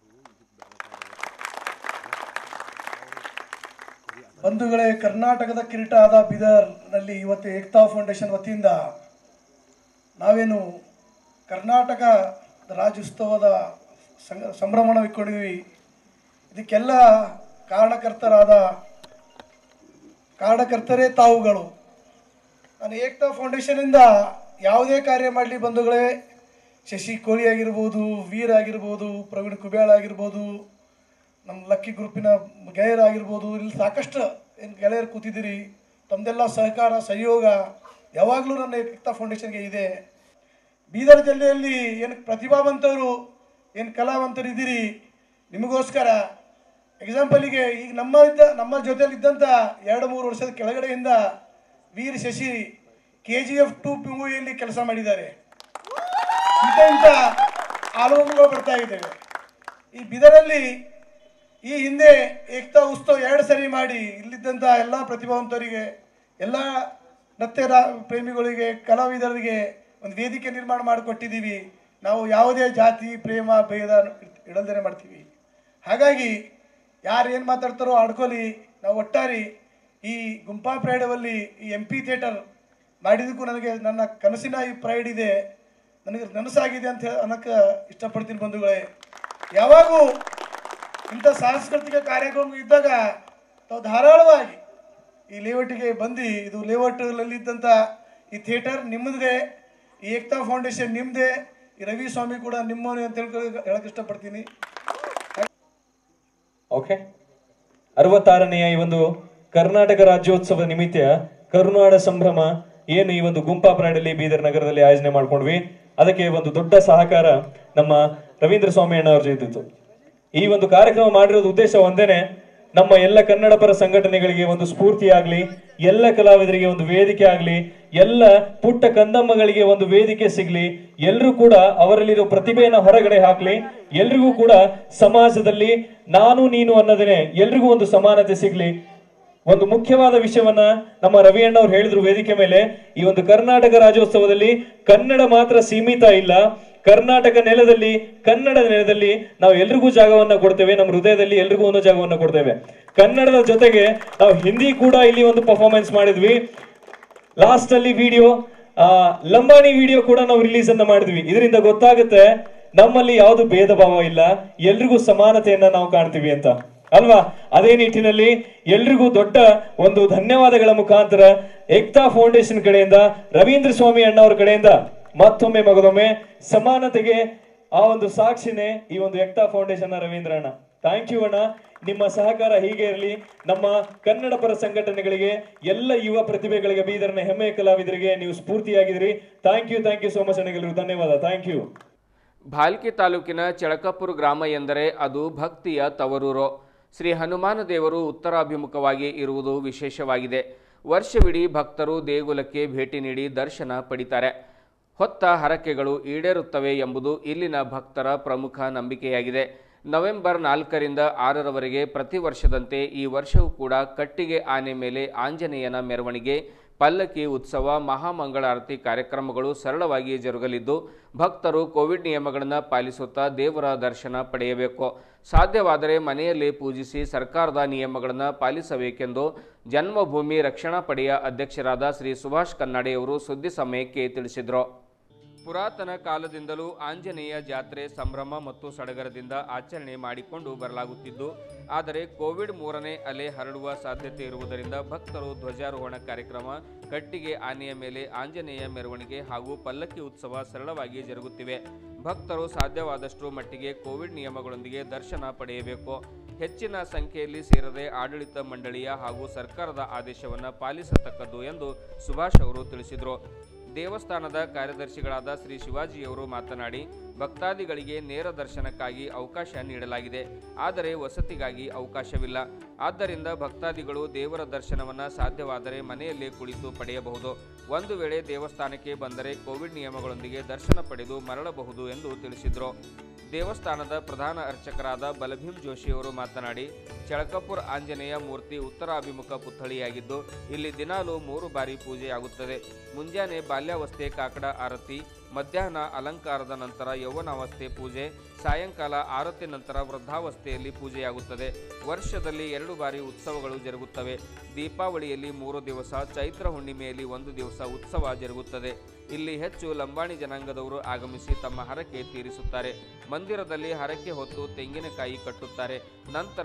ಬಂಧುಗಳೇ ಕರ್ನಾಟಕದ ಕಿರೀಟ ಆದ ಬೀದರ್ನಲ್ಲಿ ಇವತ್ತು ಏಕ್ತಾ ಫೌಂಡೇಶನ್ ವತಿಯಿಂದ ನಾವೇನು ಕರ್ನಾಟಕ ರಾಜ್ಯೋತ್ಸವದ ಸಂಗ ಸಂಭ್ರಮಣ ಇಟ್ಕೊಂಡಿದ್ವಿ ಇದಕ್ಕೆಲ್ಲ ಕಾರಣಕರ್ತರಾದ ಕಾರಣಕರ್ತರೇ ತಾವುಗಳು ನಾನು ಏಕ್ತಾ ಫೌಂಡೇಶನಿಂದ ಯಾವುದೇ ಕಾರ್ಯ ಮಾಡಲಿ ಬಂಧುಗಳೇ ಶಶಿ ಕೋಳಿ ಆಗಿರ್ಬೋದು ವೀರ್ ಆಗಿರ್ಬೋದು ಪ್ರವೀಣ್ ಕುಬ್ಯಾಳ್ ಆಗಿರ್ಬೋದು ನಮ್ಮ ಲಕ್ಕಿ ಗ್ರೂಪಿನ ಗೆಳೆಯರ್ ಆಗಿರ್ಬೋದು ಇಲ್ಲಿ ಸಾಕಷ್ಟು ಏನು ಗೆಳೆಯರು ಕೂತಿದ್ದೀರಿ ತಮ್ಮದೆಲ್ಲ ಸಹಕಾರ ಸಹಯೋಗ ಯಾವಾಗಲೂ ನನ್ನ ಏಕ್ತಾ ಫೌಂಡೇಶನ್ಗೆ ಇದೆ ಬೀದರ್ ಜಿಲ್ಲೆಯಲ್ಲಿ ಏನು ಪ್ರತಿಭಾವಂತರು ಏನು ಕಲಾವಂತರು ಇದ್ದೀರಿ ನಿಮಗೋಸ್ಕರ ಎಕ್ಸಾಂಪಲಿಗೆ ಈಗ ನಮ್ಮ ಇದ್ದ ನಮ್ಮ ಜೊತೆಲಿ ಇದ್ದಂಥ ಎರಡು ಮೂರು ವರ್ಷದ ಕೆಳಗಡೆಯಿಂದ Veer Shashi K G F two ಮೂವಿಯಲ್ಲಿ ಕೆಲಸ ಮಾಡಿದ್ದಾರೆ ಇಂಥ ಇಂಥ ಆಲ್ಬಮ್ಗಳು ಬರ್ತಾ ಇದ್ದೇವೆ ಈ ಬಿದರಲ್ಲಿ ಈ ಹಿಂದೆ ಏಕ್ತಾ ಉತ್ಸವ ಎರಡು ಸರಿ ಮಾಡಿ ಇಲ್ಲಿದ್ದಂಥ ಎಲ್ಲ ಪ್ರತಿಭಾವಂತರಿಗೆ ಎಲ್ಲ ನೃತ್ಯ ರಾ- ಪ್ರೇಮಿಗಳಿಗೆ ಕಲಾವಿದರಿಗೆ ಒಂದು ವೇದಿಕೆ ನಿರ್ಮಾಣ ಮಾಡಿಕೊಟ್ಟಿದ್ದೀವಿ ನಾವು ಯಾವುದೇ ಜಾತಿ ಪ್ರೇಮ ಭೇದ ಇಡಲ್ದೇನೆ ಮಾಡ್ತೀವಿ ಹಾಗಾಗಿ ಯಾರು ಏನು ಮಾತಾಡ್ತಾರೋ ಆಡ್ಕೊಳ್ಳಿ ನಾವು ಒಟ್ಟಾರಿ ಈ ಗುಂಪಾ ಪ್ರೈಡವಲ್ಲಿ ಈ ಎಂ ಪಿ ಥಿಯೇಟರ್ ಮಾಡಿದ್ದಕ್ಕೂ ನನಗೆ ನನ್ನ ಕನಸಿನ ಈ ಪ್ರೈಡ್ ಇದೆ ನನಗೆ ನನಸಾಗಿದೆ ಅಂತ ಹೇಳಿ ಅನ್ನಕ್ಕೆ ಇಷ್ಟಪಡ್ತೀನಿ ಬಂಧುಗಳೇ ಯಾವಾಗೂ ಇಂಥ ಸಾಂಸ್ಕೃತಿಕ ಕಾರ್ಯಕ್ರಮ ಇದ್ದಾಗ ತಾವು ಧಾರಾಳವಾಗಿ ಈ ಲೇಔಟಿಗೆ ಬಂದು ಇದು ಲೇಔಟಲ್ಲಿ ಇದ್ದಂಥ ಈ ಥಿಯೇಟರ್ ನಿಮ್ಮದೇ ಈ ಏಕ್ತಾ ಫೌಂಡೇಶನ್ ನಿಮ್ಮದೇ ಈ ರವಿ ಸ್ವಾಮಿ ಕೂಡ ನಿಮ್ಮವನೇ ಅಂತ ಹೇಳ್ಕೊಳ್ಳಿ ಹೇಳಕ್ಕೆ ಇಷ್ಟಪಡ್ತೀನಿ ಓಕೆ ಅರವತ್ತಾರನೆಯ ಈ ಒಂದು ಕರ್ನಾಟಕ ರಾಜ್ಯೋತ್ಸವ ನಿಮಿತ್ತ ಕರುನಾಡ ಸಂಭ್ರಮ ಏನು ಈ ಒಂದು ಗುಂಪಾ ಪ್ರಾಡಲ್ಲಿ ಬೀದರ್ ನಗರದಲ್ಲಿ ಆಯೋಜನೆ ಮಾಡ್ಕೊಂಡ್ವಿ ಅದಕ್ಕೆ ಒಂದು ದೊಡ್ಡ ಸಹಕಾರ ನಮ್ಮ ರವೀಂದ್ರ ಸ್ವಾಮಿ ಅಣ್ಣ ಅವ್ರ ಜೊತೆ ಈ ಒಂದು ಕಾರ್ಯಕ್ರಮ ಮಾಡಿರೋದು ಉದ್ದೇಶ ಒಂದೇನೆ ನಮ್ಮ ಎಲ್ಲ ಕನ್ನಡ ಪರ ಸಂಘಟನೆಗಳಿಗೆ ಒಂದು ಸ್ಫೂರ್ತಿ ಆಗ್ಲಿ ಎಲ್ಲ ಕಲಾವಿದರಿಗೆ ಒಂದು ವೇದಿಕೆ ಆಗ್ಲಿ ಎಲ್ಲ ಪುಟ್ಟ ಕಂದಮ್ಮಗಳಿಗೆ ಒಂದು ವೇದಿಕೆ ಸಿಗ್ಲಿ ಎಲ್ರೂ ಕೂಡ ಅವರಲ್ಲಿರೋ ಪ್ರತಿಭೆಯನ್ನ ಹೊರಗಡೆ ಹಾಕ್ಲಿ ಎಲ್ರಿಗೂ ಕೂಡ ಸಮಾಜದಲ್ಲಿ ನಾನು ನೀನು ಅನ್ನೋದೇನೆ ಎಲ್ರಿಗೂ ಒಂದು ಸಮಾನತೆ ಸಿಗ್ಲಿ ಒಂದು ಮುಖ್ಯವಾದ ವಿಷಯವನ್ನ ನಮ್ಮ ರವಿ ಅಣ್ಣ ಅವ್ರು ಹೇಳಿದ್ರು ವೇದಿಕೆ ಮೇಲೆ ಈ ಒಂದು ಕರ್ನಾಟಕ ರಾಜ್ಯೋತ್ಸವದಲ್ಲಿ ಕನ್ನಡ ಮಾತ್ರ ಸೀಮಿತ ಇಲ್ಲ ಕರ್ನಾಟಕ ನೆಲದಲ್ಲಿ ಕನ್ನಡ ನೆಲದಲ್ಲಿ ನಾವು ಎಲ್ರಿಗೂ ಜಾಗವನ್ನ ಕೊಡ್ತೇವೆ ನಮ್ಮ ಹೃದಯದಲ್ಲಿ ಎಲ್ರಿಗೂ ಒಂದು ಜಾಗವನ್ನ ಕೊಡ್ತೇವೆ ಕನ್ನಡದ ಜೊತೆಗೆ ನಾವು ಹಿಂದಿ ಕೂಡ ಇಲ್ಲಿ ಒಂದು ಪರ್ಫಾರ್ಮೆನ್ಸ್ ಮಾಡಿದ್ವಿ ಲಾಸ್ಟ್ ಅಲ್ಲಿ ವಿಡಿಯೋ ಲಂಬಾಣಿ ವಿಡಿಯೋ ಕೂಡ ನಾವು ರಿಲೀಸ್ ಅನ್ನ ಮಾಡಿದ್ವಿ ಇದರಿಂದ ಗೊತ್ತಾಗುತ್ತೆ ನಮ್ಮಲ್ಲಿ ಯಾವುದು ಭೇದ ಭಾವ ಇಲ್ಲ ಎಲ್ರಿಗೂ ಸಮಾನತೆಯನ್ನ ನಾವು ಕಾಣ್ತೀವಿ ಅಂತ ಅಲ್ವಾ ಅದೇ ನಿಟ್ಟಿನಲ್ಲಿ ಎಲ್ರಿಗೂ ದೊಡ್ಡ ಒಂದು ಧನ್ಯವಾದಗಳ ಮುಖಾಂತರ ಏಕ್ತಾ ಫೌಂಡೇಶನ್ ಕಡೆಯಿಂದ ರವೀಂದ್ರ ಸ್ವಾಮಿ ಅಣ್ಣವ್ರ ಕಡೆಯಿಂದ ಮತ್ತೊಮ್ಮೆ ಮಗದೊಮ್ಮೆ ಸಮಾನತೆಗೆ ಆ ಒಂದು ಸಾಕ್ಷಿನೇ ಈ ಒಂದು ಏಕ್ತಾ ಫೌಂಡೇಶನ್ ರವೀಂದ್ರ ಅಣ್ಣ ಥ್ಯಾಂಕ್ ಯು ಅಣ್ಣ ನಿಮ್ಮ ಸಹಕಾರ ಹೀಗೆ ಇರಲಿ ನಮ್ಮ ಕನ್ನಡ ಪರ ಸಂಘಟನೆಗಳಿಗೆ ಎಲ್ಲ ಯುವ ಪ್ರತಿಭೆಗಳಿಗೆ ಬೀದರ್ನ ಹೆಮ್ಮೆಯ ಕಲಾವಿದರಿಗೆ ನೀವು ಸ್ಫೂರ್ತಿಯಾಗಿದ್ರಿ thank you thank you so much ಅಣ್ಣಗಳಿಗೂ ಧನ್ಯವಾದ ಥ್ಯಾಂಕ್ ಯು ಭಾಲ್ಕಿ ತಾಲೂಕಿನ ಚಳಕಪುರ ಗ್ರಾಮ ಎಂದರೆ ಅದು ಭಕ್ತಿಯ ತವರೂರು ಶ್ರೀ ಹನುಮಾನ ದೇವರು ಉತ್ತರಾಭಿಮುಖವಾಗಿ ಇರುವುದು ವಿಶೇಷವಾಗಿದೆ ವರ್ಷವಿಡೀ ಭಕ್ತರು ದೇಗುಲಕ್ಕೆ ಭೇಟಿ ನೀಡಿ ದರ್ಶನ ಪಡಿತಾರೆ ಹೊತ್ತ ಹರಕೆಗಳು ಈಡೇರುತ್ತವೆ ಎಂಬುದು ಇಲ್ಲಿನ ಭಕ್ತರ ಪ್ರಮುಖ ನಂಬಿಕೆಯಾಗಿದೆ ನವೆಂಬರ್ ನಾಲ್ಕರಿಂದ ಆರರವರೆಗೆ ಪ್ರತಿ ವರ್ಷದಂತೆ ಈ ವರ್ಷವೂ ಕೂಡ ಕಟ್ಟಿಗೆ ಆನೆ ಮೇಲೆ ಆಂಜನೇಯನ ಮೆರವಣಿಗೆ ಪಲ್ಲಕ್ಕಿ ಉತ್ಸವ ಮಹಾಮಂಗಳಾರತಿ ಕಾರ್ಯಕ್ರಮಗಳು ಸರಳವಾಗಿ ಜರುಗಲಿದ್ದು ಭಕ್ತರು ಕೋವಿಡ್ ನಿಯಮಗಳನ್ನು ಪಾಲಿಸುತ್ತಾ ದೇವರ ದರ್ಶನ ಪಡೆಯಬೇಕು ಸಾಧ್ಯವಾದರೆ ಮನೆಯಲ್ಲೇ ಪೂಜಿಸಿ ಸರ್ಕಾರದ ನಿಯಮಗಳನ್ನು ಪಾಲಿಸಬೇಕೆಂದು ಜನ್ಮಭೂಮಿ ರಕ್ಷಣಾ ಪಡೆಯ ಅಧ್ಯಕ್ಷರಾದ ಶ್ರೀ ಸುಭಾಷ್ ಕನ್ನಡೆಯವರು ಸುದ್ದಿ ಸಮಯಕ್ಕೆ ತಿಳಿಸಿದರು ಪುರಾತನ ಕಾಲದಿಂದಲೂ ಆಂಜನೇಯ ಜಾತ್ರೆ ಸಂಭ್ರಮ ಮತ್ತು ಸಡಗರದಿಂದ ಆಚರಣೆ ಮಾಡಿಕೊಂಡು ಬರಲಾಗುತ್ತಿದ್ದು ಆದರೆ ಕೋವಿಡ್ ಮೂರನೇ ಅಲೆ ಹರಡುವ ಸಾಧ್ಯತೆ ಇರುವುದರಿಂದ ಭಕ್ತರು ಧ್ವಜಾರೋಹಣ ಕಾರ್ಯಕ್ರಮ ಕಟ್ಟಿಗೆ ಆನೆಯ ಮೇಲೆ ಆಂಜನೇಯ ಮೆರವಣಿಗೆ ಹಾಗೂ ಪಲ್ಲಕ್ಕಿ ಉತ್ಸವ ಸರಳವಾಗಿ ಜರುಗುತ್ತಿವೆ ಭಕ್ತರು ಸಾಧ್ಯವಾದಷ್ಟು ಮಟ್ಟಿಗೆ ಕೋವಿಡ್ ನಿಯಮಗಳೊಂದಿಗೆ ದರ್ಶನ ಪಡೆಯಬೇಕು ಹೆಚ್ಚಿನ ಸಂಖ್ಯೆಯಲ್ಲಿ ಸೇರದೆ ಆಡಳಿತ ಮಂಡಳಿಯ ಹಾಗೂ ಸರ್ಕಾರದ ಆದೇಶವನ್ನು ಪಾಲಿಸತಕ್ಕದ್ದು ಎಂದು ಸುಭಾಷ್ ಅವರು ತಿಳಿಸಿದರು ದೇವಸ್ಥಾನದ ಕಾರ್ಯದರ್ಶಿಗಳಾದ ಶ್ರೀ ಶಿವಾಜಿಯವರು ಮಾತನಾಡಿ ಭಕ್ತಾದಿಗಳಿಗೆ ನೇರ ದರ್ಶನಕ್ಕಾಗಿ ಅವಕಾಶ ನೀಡಲಾಗಿದೆ ಆದರೆ ವಸತಿಗಾಗಿ ಅವಕಾಶವಿಲ್ಲ ಆದ್ದರಿಂದ ಭಕ್ತಾದಿಗಳು ದೇವರ ದರ್ಶನವನ್ನು ಸಾಧ್ಯವಾದರೆ ಮನೆಯಲ್ಲೇ ಕುಳಿತು ಪಡೆಯಬಹುದು ಒಂದು ವೇಳೆ ದೇವಸ್ಥಾನಕ್ಕೆ ಬಂದರೆ ಕೋವಿಡ್ ನಿಯಮಗಳೊಂದಿಗೆ ದರ್ಶನ ಪಡೆದು ಮರಳಬಹುದು ಎಂದು ತಿಳಿಸಿದರು ದೇವಸ್ಥಾನದ ಪ್ರಧಾನ ಅರ್ಚಕರಾದ ಬಲಭೀಮ್ ಜೋಶಿಯವರು ಮಾತನಾಡಿ ಚಳಕಪುರ್ ಆಂಜನೇಯ ಮೂರ್ತಿ ಉತ್ತರಾಭಿಮುಖ ಪುತ್ಥಳಿಯಾಗಿದ್ದು ಇಲ್ಲಿ ದಿನಾಲೂ ಮೂರು ಬಾರಿ ಪೂಜೆಯಾಗುತ್ತದೆ ಮುಂಜಾನೆ ಬಾಲ್ಯಾವಸ್ಥೆ ಕಾಕಡ ಆರತಿ ಮಧ್ಯಾಹ್ನ ಅಲಂಕಾರದ ನಂತರ ಯೌವನಾವಸ್ಥೆ ಪೂಜೆ ಸಾಯಂಕಾಲ ಆರತಿ ನಂತರ ವೃದ್ಧಾವಸ್ಥೆಯಲ್ಲಿ ಪೂಜೆಯಾಗುತ್ತದೆ ವರ್ಷದಲ್ಲಿ ಎರಡು ಬಾರಿ ಉತ್ಸವಗಳು ಜರುಗುತ್ತವೆ ದೀಪಾವಳಿಯಲ್ಲಿ ಮೂರು ದಿವಸ ಚೈತ್ರ ಹುಣ್ಣಿಮೆಯಲ್ಲಿ ಒಂದು ದಿವಸ ಉತ್ಸವ ಜರುಗುತ್ತದೆ ಇಲ್ಲಿ ಹೆಚ್ಚು ಲಂಬಾಣಿ ಜನಾಂಗದವರು ಆಗಮಿಸಿ ತಮ್ಮ ಹರಕೆ ತೀರಿಸುತ್ತಾರೆ ಮಂದಿರದಲ್ಲಿ ಹರಕೆ ಹೊತ್ತು ತೆಂಗಿನಕಾಯಿ ಕಟ್ಟುತ್ತಾರೆ ನಂತರ ಆಗಮಿಸಿ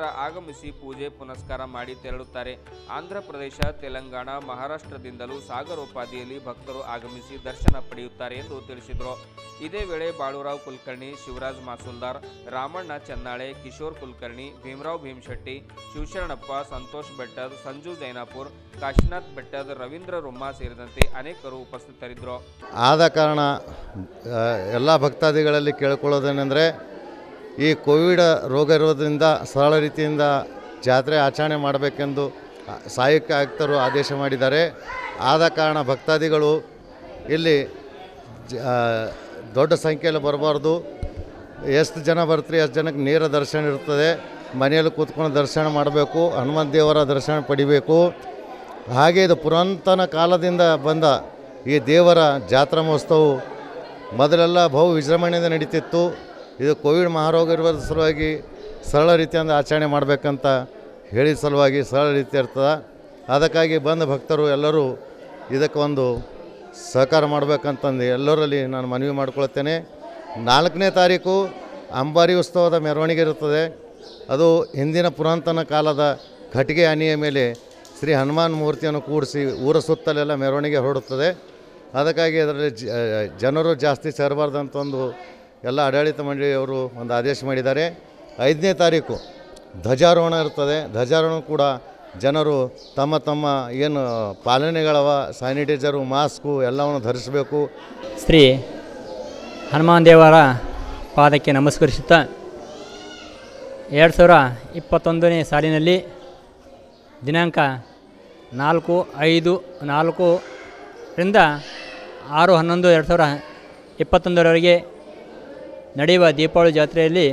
ಆಗಮಿಸಿ ಪೂಜೆ ಪುನಸ್ಕಾರ ಮಾಡಿ ತೆರಳುತ್ತಾರೆ ಆಂಧ್ರ ಪ್ರದೇಶ ತೆಲಂಗಾಣ ಮಹಾರಾಷ್ಟ್ರದಿಂದಲೂ ಸಾಗರೋಪಾದಿಯಲ್ಲಿ ಭಕ್ತರು ಆಗಮಿಸಿ ದರ್ಶನ ಪಡೆಯುತ್ತಾರೆ ಎಂದು ತಿಳಿಸಿದರು ಇದೇ ವೇಳೆ ಬಾಳುರಾವ್ ಕುಲಕರ್ಣಿ ಶಿವರಾಜ್ ಮಾಸುಲ್ದಾರ್ ರಾಮಣ್ಣ ಚನ್ನಾಳೆ ಕಿಶೋರ್ ಕುಲಕರ್ಣಿ ಭೀಮರಾವ್ ಭೀಮಶೆಟ್ಟಿ ಶಿವಶರಣಪ್ಪ ಸಂತೋಷ್ ಬೆಟ್ಟದ್ ಸಂಜು ಜೈನಾಪುರ್ ಕಾಶಿನಾಥ್ ಬೆಟ್ಟದ್ ರವೀಂದ್ರ ರುಮ್ಮ ಸೇರಿದಂತೆ ಅನೇಕರು ಉಪಸ್ಥಿತರಿದ್ದರು ಆದ ಕಾರಣ ಎಲ್ಲ ಭಕ್ತಾದಿಗಳಲ್ಲಿ ಕೇಳ್ಕೊಳ್ಳೋದೇನೆಂದರೆ ಈ ಕೋವಿಡ್ ರೋಗ ಇರೋದ್ರಿಂದ ಸರಳ ರೀತಿಯಿಂದ ಜಾತ್ರೆ ಆಚರಣೆ ಮಾಡಬೇಕೆಂದು ಆ, ಸಹಾಯಕ ಆಯುಕ್ತರು ಆದೇಶ ಮಾಡಿದ್ದಾರೆ ಆದ ಕಾರಣ ಭಕ್ತಾದಿಗಳು ಇಲ್ಲಿ ಜ- ಆ, ದೊಡ್ಡ ಸಂಖ್ಯೆಯಲ್ಲಿ ಬರಬಾರ್ದು ಎಷ್ಟು ಜನ ಬರ್ತೀರಿ ಅಷ್ಟು ಜನಕ್ಕೆ ನೇರ ದರ್ಶನ ಇರ್ತದೆ ಮನೆಯಲ್ಲಿ ಕೂತ್ಕೊಂಡು ದರ್ಶನ ಮಾಡಬೇಕು ಹನುಮಂತ ದೇವರ ದರ್ಶನ ಪಡಿಬೇಕು ಹಾಗೆ ಇದು ಪುರಾತನ ಕಾಲದಿಂದ ಬಂದ ಈ ದೇವರ ಜಾತ್ರಾ ಮಹೋತ್ಸವವು ಮೊದಲೆಲ್ಲ ಬಹು ವಿಜೃಂಭಣೆಯಿಂದ ನಡೀತಿತ್ತು ಇದು ಕೋವಿಡ್ ಮಹಾರೋಗ ಇರುವ ಸಲುವಾಗಿ ಸರಳ ರೀತಿಯಿಂದ ಆಚರಣೆ ಮಾಡಬೇಕಂತ ಹೇಳಿದ ಸಲುವಾಗಿ ಸರಳ ರೀತಿ ಇರ್ತದೆ ಅದಕ್ಕಾಗಿ ಬಂದ ಭಕ್ತರು ಎಲ್ಲರೂ ಇದಕ್ಕೆ ಒಂದು ಸಹಕಾರ ಮಾಡಬೇಕಂತಂದು ಎಲ್ಲರಲ್ಲಿ ನಾನು ಮನವಿ ಮಾಡ್ಕೊಳ್ತೇನೆ ನಾಲ್ಕನೇ ತಾರೀಕು ಅಂಬಾರಿ ಉತ್ಸವದ ಮೆರವಣಿಗೆ ಇರುತ್ತದೆ ಅದು ಹಿಂದಿನ ಪುರಾತನ ಕಾಲದ ಕಟ್ಟಿಗೆ ಆನೆಯ ಮೇಲೆ ಶ್ರೀ ಹನುಮಾನ್ ಮೂರ್ತಿಯನ್ನು ಕೂಡಿಸಿ ಊರ ಸುತ್ತಲೆಲ್ಲ ಮೆರವಣಿಗೆ ಹೊರಡುತ್ತದೆ ಅದಕ್ಕಾಗಿ ಅದರಲ್ಲಿ ಜ- ಜನರು ಜಾಸ್ತಿ ಸೇರಬಾರ್ದಂತ ಒಂದು ಎಲ್ಲ ಆಡಳಿತ ಮಂಡಳಿಯವರು ಒಂದು ಆದೇಶ ಮಾಡಿದ್ದಾರೆ ಐದನೇ ತಾರೀಕು ಧ್ವಜಾರೋಹಣ ಇರ್ತದೆ ಧ್ವಜಾರೋಹಣ ಕೂಡ ಜನರು ತಮ್ಮ ತಮ್ಮ ಏನು ಪಾಲನೆಗಳವ ಸ್ಯಾನಿಟೈಸರು ಮಾಸ್ಕು ಎಲ್ಲವನ್ನು ಧರಿಸಬೇಕು ಶ್ರೀ ಹನುಮಾನ್ ದೇವರ ಪಾದಕ್ಕೆ ನಮಸ್ಕರಿಸುತ್ತಾ ಎರಡು ಸಾವಿರ ಇಪ್ಪತ್ತೊಂದನೇ ಸಾಲಿನಲ್ಲಿ ದಿನಾಂಕ ನಾಲ್ಕು ಐದು ನಾಲ್ಕರಿಂದ ಆರು ಹನ್ನೊಂದು ಎರಡು ಸಾವಿರ ಇಪ್ಪತ್ತೊಂದರವರೆಗೆ ನಡೆಯುವ ದೀಪಾವಳಿ ಜಾತ್ರೆಯಲ್ಲಿ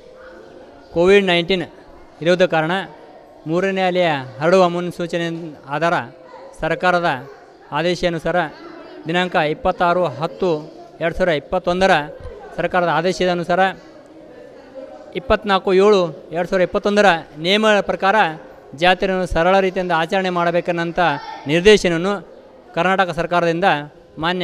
ಕೋವಿಡ್ ನೈನ್ಟೀನ್ ಇರುವುದ ಕಾರಣ ಮೂರನೇ ಅಲೆಯ ಹರಡುವ ಮುನ್ಸೂಚನೆ ಆಧಾರ ಸರ್ಕಾರದ ಆದೇಶಾನುಸಾರ ದಿನಾಂಕ ಇಪ್ಪತ್ತಾರು ಹತ್ತು ಎರಡು ಸಾವಿರ ಇಪ್ಪತ್ತೊಂದರ ಸರ್ಕಾರದ ಆದೇಶದ ಅನುಸಾರ ಇಪ್ಪತ್ನಾಲ್ಕು ಏಳು ಎರಡು ಸಾವಿರ ಇಪ್ಪತ್ತೊಂದರ ನಿಯಮಗಳ ಪ್ರಕಾರ ಜಾತ್ರೆಯನ್ನು ಸರಳ ರೀತಿಯಿಂದ ಆಚರಣೆ ಮಾಡಬೇಕನ್ನಂಥ ನಿರ್ದೇಶನವನ್ನು ಕರ್ನಾಟಕ ಸರ್ಕಾರದಿಂದ ಮಾನ್ಯ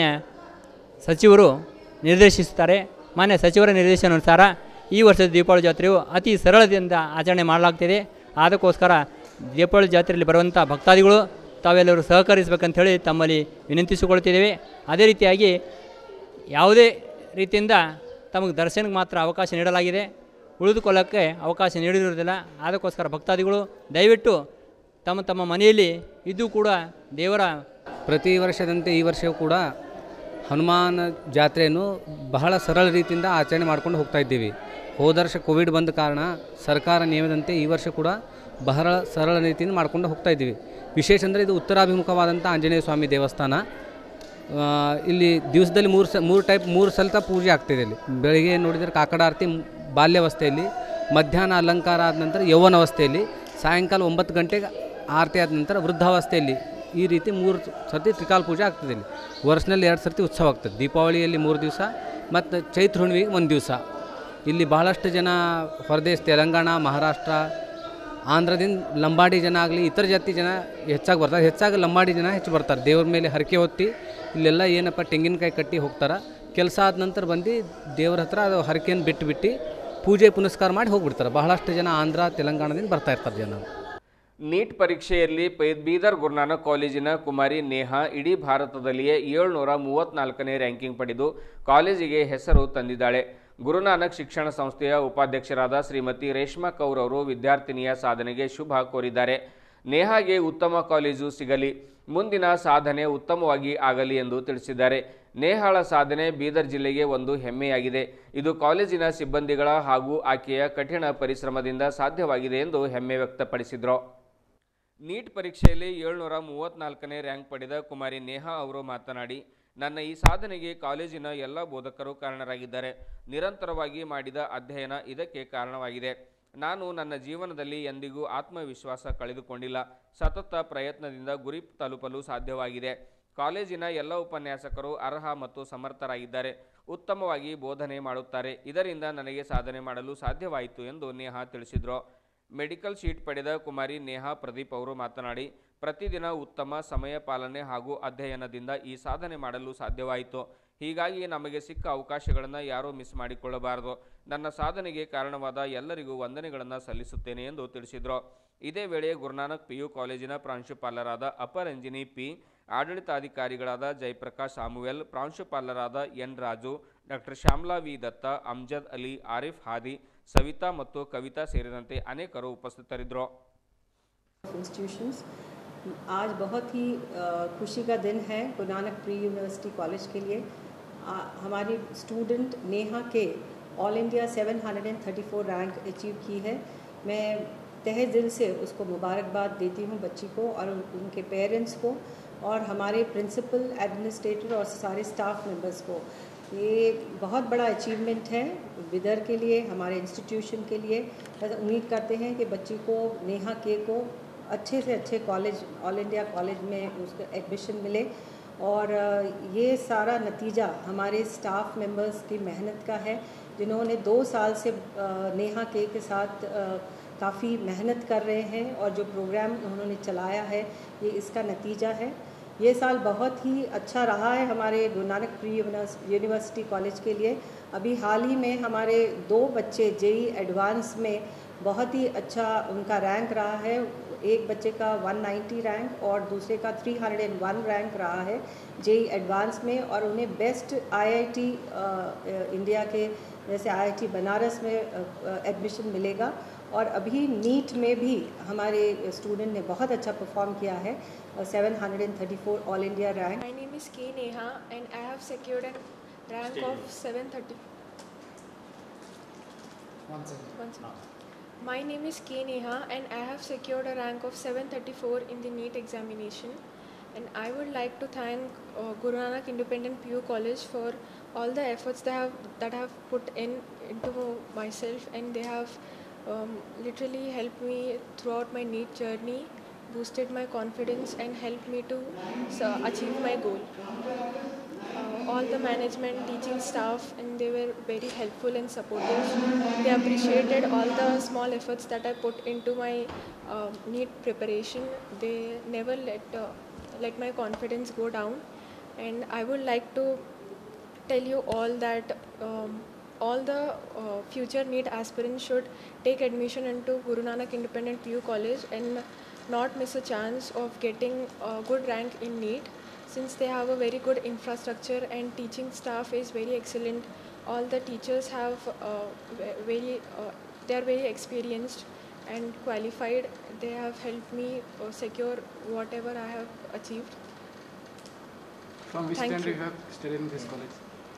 ಸಚಿವರು ನಿರ್ದೇಶಿಸುತ್ತಾರೆ ಮಾನ್ಯ ಸಚಿವರ ನಿರ್ದೇಶನಾನುಸಾರ ಈ ವರ್ಷದ ದೀಪಾವಳಿ ಜಾತ್ರೆಯು ಅತಿ ಸರಳದಿಂದ ಆಚರಣೆ ಮಾಡಲಾಗ್ತಿದೆ ಅದಕ್ಕೋಸ್ಕರ ದೀಪಾವಳಿ ಜಾತ್ರೆಯಲ್ಲಿ ಬರುವಂಥ ಭಕ್ತಾದಿಗಳು ತಾವೆಲ್ಲರೂ ಸಹಕರಿಸಬೇಕಂಥೇಳಿ ತಮ್ಮಲ್ಲಿ ವಿನಂತಿಸಿಕೊಳ್ತಿದ್ದೇವೆ ಅದೇ ರೀತಿಯಾಗಿ ಯಾವುದೇ ರೀತಿಯಿಂದ ತಮಗೆ ದರ್ಶನಕ್ಕೆ ಮಾತ್ರ ಅವಕಾಶ ನೀಡಲಾಗಿದೆ ಉಳಿದುಕೊಳ್ಳೋಕ್ಕೆ ಅವಕಾಶ ನೀಡಿರುವುದಿಲ್ಲ ಅದಕ್ಕೋಸ್ಕರ ಭಕ್ತಾದಿಗಳು ದಯವಿಟ್ಟು ತಮ್ಮ ತಮ್ಮ ಮನೆಯಲ್ಲಿ ಇದ್ದು ಕೂಡ ದೇವರ ಪ್ರತಿ ವರ್ಷದಂತೆ ಈ ವರ್ಷವೂ ಕೂಡ ಹನುಮಾನ ಜಾತ್ರೆಯನ್ನು ಬಹಳ ಸರಳ ರೀತಿಯಿಂದ ಆಚರಣೆ ಮಾಡ್ಕೊಂಡು ಹೋಗ್ತಾ ಇದ್ದೀವಿ ಹೋದ ವರ್ಷ ಕೋವಿಡ್ ಬಂದ ಕಾರಣ ಸರ್ಕಾರ ನಿಯಮದಂತೆ ಈ ವರ್ಷ ಕೂಡ ಬಹಳ ಸರಳ ರೀತಿಯಿಂದ ಮಾಡ್ಕೊಂಡು ಹೋಗ್ತಾ ಇದ್ದೀವಿ ವಿಶೇಷ ಅಂದರೆ ಇದು ಉತ್ತರಾಭಿಮುಖವಾದಂಥ ಆಂಜನೇಯ ಸ್ವಾಮಿ ದೇವಸ್ಥಾನ ಆ, ಇಲ್ಲಿ ದಿವಸದಲ್ಲಿ ಮೂರು ಸ ಮೂರು ಟೈಪ್ ಮೂರು ಸಲತ ಪೂಜೆ ಆಗ್ತಿದೆ ಇಲ್ಲಿ ಬೆಳಿಗ್ಗೆ ನೋಡಿದರೆ ಕಾಕಡ ಆರತಿ ಮ್- ಬಾಲ್ಯಾವಸ್ಥೆಯಲ್ಲಿ ಮಧ್ಯಾಹ್ನ ಅಲಂಕಾರ ಆದ ನಂತರ ಯೌವನಾವಸ್ಥೆಯಲ್ಲಿ ಸಾಯಂಕಾಲ ಒಂಬತ್ತು ಗಂಟೆಗೆ ಆರತಿ ಆದ ನಂತರ ವೃದ್ಧಾವಸ್ಥೆಯಲ್ಲಿ ಈ ರೀತಿ ಮೂರು ಸರ್ತಿ ತ್ರಿಕಾಲ ಪೂಜೆ ಆಗ್ತದೆ ಇಲ್ಲಿ ವರ್ಷದಲ್ಲಿ ಎರಡು ಸರ್ತಿ ಉತ್ಸವ ಆಗ್ತದೆ ದೀಪಾವಳಿಯಲ್ಲಿ ಮೂರು ದಿವಸ ಮತ್ತು ಚೈತ್ರ ಹುಣ್ಣಿಮೆಗೆ ಒಂದು ದಿವಸ ಇಲ್ಲಿ ಬಹಳಷ್ಟು ಜನ ಹೊರದೇಶ ತೆಲಂಗಾಣ ಮಹಾರಾಷ್ಟ್ರ ಆಂಧ್ರದಿಂದ ಲಂಬಾಡಿ ಜನ ಆಗಲಿ ಇತರ ಜಾತಿ ಜನ ಹೆಚ್ಚಾಗಿ ಬರ್ತಾರೆ ಹೆಚ್ಚಾಗಿ ಲಂಬಾಡಿ ಜನ ಹೆಚ್ಚು ಬರ್ತಾರೆ ದೇವ್ರ ಮೇಲೆ ಹರಕೆ ಹೊತ್ತಿ ಇಲ್ಲೆಲ್ಲ ಏನಪ್ಪ ತೆಂಗಿನಕಾಯಿ ಕಟ್ಟಿ ಹೋಗ್ತಾರೆ ಕೆಲಸ ಆದ ನಂತರ ಬಂದು ದೇವ್ರ ಹತ್ರ ಅದು ಹರಕೆಯನ್ನು ಬಿಟ್ಟು ಬಿಟ್ಟು ಪೂಜೆ ಪುನಸ್ಕಾರ ಮಾಡಿ ಹೋಗ್ಬಿಡ್ತಾರೆ ಬಹಳಷ್ಟು ಜನ ಆಂಧ್ರ ತೆಲಂಗಾಣದಿಂದ ಬರ್ತಾ ಇರ್ತಾರೆ ಜನ ನೀಟ್ ಪರೀಕ್ಷೆಯಲ್ಲಿ ಪೈ- ಬೀದರ್ ಗುರುನಾನಕ್ ಕಾಲೇಜಿನ ಕುಮಾರಿ ನೇಹಾ ಇಡೀ ಭಾರತದಲ್ಲಿಯೇ ಏಳ್ನೂರ ಮೂವತ್ತ್ನಾಲ್ಕನೇ ರ್ಯಾಂಕಿಂಗ್ ಪಡೆದು ಕಾಲೇಜಿಗೆ ಹೆಸರು ತಂದಿದ್ದಾಳೆ ಗುರುನಾನಕ್ ಶಿಕ್ಷಣ ಸಂಸ್ಥೆಯ ಉಪಾಧ್ಯಕ್ಷರಾದ ಶ್ರೀಮತಿ ರೇಷ್ಮಾ ಕೌರ್ ಅವರು ವಿದ್ಯಾರ್ಥಿನಿಯ ಸಾಧನೆಗೆ ಶುಭ ಕೋರಿದ್ದಾರೆ ನೇಹಾಗೆ ಉತ್ತಮ ಕಾಲೇಜು ಸಿಗಲಿ ಮುಂದಿನ ಸಾಧನೆ ಉತ್ತಮವಾಗಿ ಆಗಲಿ ಎಂದು ತಿಳಿಸಿದ್ದಾರೆ ನೇಹಾಳ ಸಾಧನೆ ಬೀದರ್ ಜಿಲ್ಲೆಗೆ ಒಂದು ಹೆಮ್ಮೆಯಾಗಿದೆ ಇದು ಕಾಲೇಜಿನ ಸಿಬ್ಬಂದಿಗಳ ಹಾಗೂ ಆಕೆಯ ಕಠಿಣ ಪರಿಶ್ರಮದಿಂದ ಸಾಧ್ಯವಾಗಿದೆ ಎಂದು ಹೆಮ್ಮೆ ವ್ಯಕ್ತಪಡಿಸಿದರು ನೀಟ್ ಪರೀಕ್ಷೆಯಲ್ಲಿ ಏಳ್ನೂರ ಮೂವತ್ತ್ನಾಲ್ಕನೇ ರ್ಯಾಂಕ್ ಪಡೆದ ಕುಮಾರಿ ನೇಹಾ ಅವರು ಮಾತನಾಡಿ ನನ್ನ ಈ ಸಾಧನೆಗೆ ಕಾಲೇಜಿನ ಎಲ್ಲ ಬೋಧಕರು ಕಾರಣರಾಗಿದ್ದಾರೆ ನಿರಂತರವಾಗಿ ಮಾಡಿದ ಅಧ್ಯಯನ ಇದಕ್ಕೆ ಕಾರಣವಾಗಿದೆ ನಾನು ನನ್ನ ಜೀವನದಲ್ಲಿ ಎಂದಿಗೂ ಆತ್ಮವಿಶ್ವಾಸ ಕಳೆದುಕೊಂಡಿಲ್ಲ ಸತತ ಪ್ರಯತ್ನದಿಂದ ಗುರಿ ತಲುಪಲು ಸಾಧ್ಯವಾಗಿದೆ ಕಾಲೇಜಿನ ಎಲ್ಲ ಉಪನ್ಯಾಸಕರು ಅರ್ಹ ಮತ್ತು ಸಮರ್ಥರಾಗಿದ್ದಾರೆ ಉತ್ತಮವಾಗಿ ಬೋಧನೆ ಮಾಡುತ್ತಾರೆ ಇದರಿಂದ ನನಗೆ ಸಾಧನೆ ಮಾಡಲು ಸಾಧ್ಯವಾಯಿತು ಎಂದು ನೇಹಾ ತಿಳಿಸಿದರು ಮೆಡಿಕಲ್ ಶೀಟ್ ಪಡೆದ ಕುಮಾರಿ ನೇಹಾ ಪ್ರದೀಪ್ ಅವರು ಮಾತನಾಡಿ ಪ್ರತಿದಿನ ಉತ್ತಮ ಸಮಯ ಪಾಲನೆ ಹಾಗೂ ಅಧ್ಯಯನದಿಂದ ಈ ಸಾಧನೆ ಮಾಡಲು ಸಾಧ್ಯವಾಯಿತು ಹೀಗಾಗಿ ನಮಗೆ ಸಿಕ್ಕ ಅವಕಾಶಗಳನ್ನು ಯಾರೂ ಮಿಸ್ ಮಾಡಿಕೊಳ್ಳಬಾರದು ನನ್ನ ಸಾಧನೆಗೆ ಕಾರಣವಾದ ಎಲ್ಲರಿಗೂ ವಂದನೆಗಳನ್ನು ಸಲ್ಲಿಸುತ್ತೇನೆ ಎಂದು ತಿಳಿಸಿದರು ಇದೇ ವೇಳೆ ಗುರುನಾನಕ್ ಪಿಯು ಕಾಲೇಜಿನ ಪ್ರಾಂಶುಪಾಲರಾದ ಅಪರ್ ಎಂಜಿನಿ ಪಿ ಆಡಳಿತಾಧಿಕಾರಿಗಳಾದ ಜಯಪ್ರಕಾಶ್ ಸಾಮುವೆಲ್ ಪ್ರಾಂಶುಪಾಲರಾದ N Raju doctor Shyamla V Datta Amjad Ali Arif Hadi Savita ಮತ್ತು ಕವಿತಾ ಸೇರಿದಂತೆ ಅನೇಕರು ಉಪಸ್ಥಿತರಿದ್ದರು इंस्टीट्यूशंस आज बहुत ही अ, खुशी का दिन है गुरु नानक प्री यूनिवर्सिटी कॉलेज के लिए आ, हमारी स्टूडेंट नेहा के ऑल इंडिया 734 रैंक अचीव की है मैं तहे दिल से उसको मुबारकबाद देती हूँ बच्ची को और उन- उनके पेरेंट्स को और हमारे प्रिंसिपल एडमिनिस्ट्रेटर और सारे स्टाफ मेंबर्स को ये बहुत बड़ा अचीवमेंट है विदर के लिए हमारे इंस्टीट्यूशन के लिए बस उम्मीद करते हैं कि बच्ची को नेहा के को अच्छे से अच्छे कॉलेज ऑल इंडिया कॉलेज में उसको एडमिशन मिले और अ, ये सारा नतीजा हमारे स्टाफ मेंबर्स की मेहनत का है जिन्होंने दो साल से अ, नेहा के के साथ काफ़ी मेहनत कर रहे हैं और जो प्रोग्राम उन्होंने चलाया है ये इसका नतीजा है ये साल बहुत ही अच्छा रहा है हमारे गुरु नानक प्री यूनिवर्स- यूनिवर्सिटी कॉलेज के लिए अभी हाल ही में हमारे दो बच्चे जेई एडवांस में बहुत ही अच्छा उनका रैंक रहा है एक बच्चे का 190 रैंक और दूसरे का 301 रैंक रहा है जेई एडवांस में और उन्हें बेस्ट आईआईटी इंडिया के जैसे आईआईटी बनारस में एडमिशन मिलेगा और अभी नीट में भी हमारे स्टूडेंट ने बहुत अच्छा परफॉर्म किया है seven hundred and thirty four all India rank My name is K Neha and I have secured a rank of 730. One second. My name is K Neha and I have secured a rank of 734 in the NEET examination. And I would like to thank uh, Guru Nanak Independent PU College for all the efforts they have that I have put in into myself, and they have um, literally helped me throughout my NEET journey, boosted my confidence, and helped me to so, achieve my goal. Uh, all the management, teaching staff, and they were very helpful and supportive. They appreciated all the small efforts that I put into my um NEET preparation. They never let uh, let my confidence go down, and I would like to tell you all that um, all the uh, future NEET aspirants should take admission into Guru Nanak Independent PU College and not miss a chance of getting a good rank in NEET since they have a very good infrastructure and teaching staff is very excellent. All the teachers have uh, ve- very uh, they are very experienced and qualified. They have helped me uh, secure whatever I have achieved. From which Thank country you. you have studied in this college?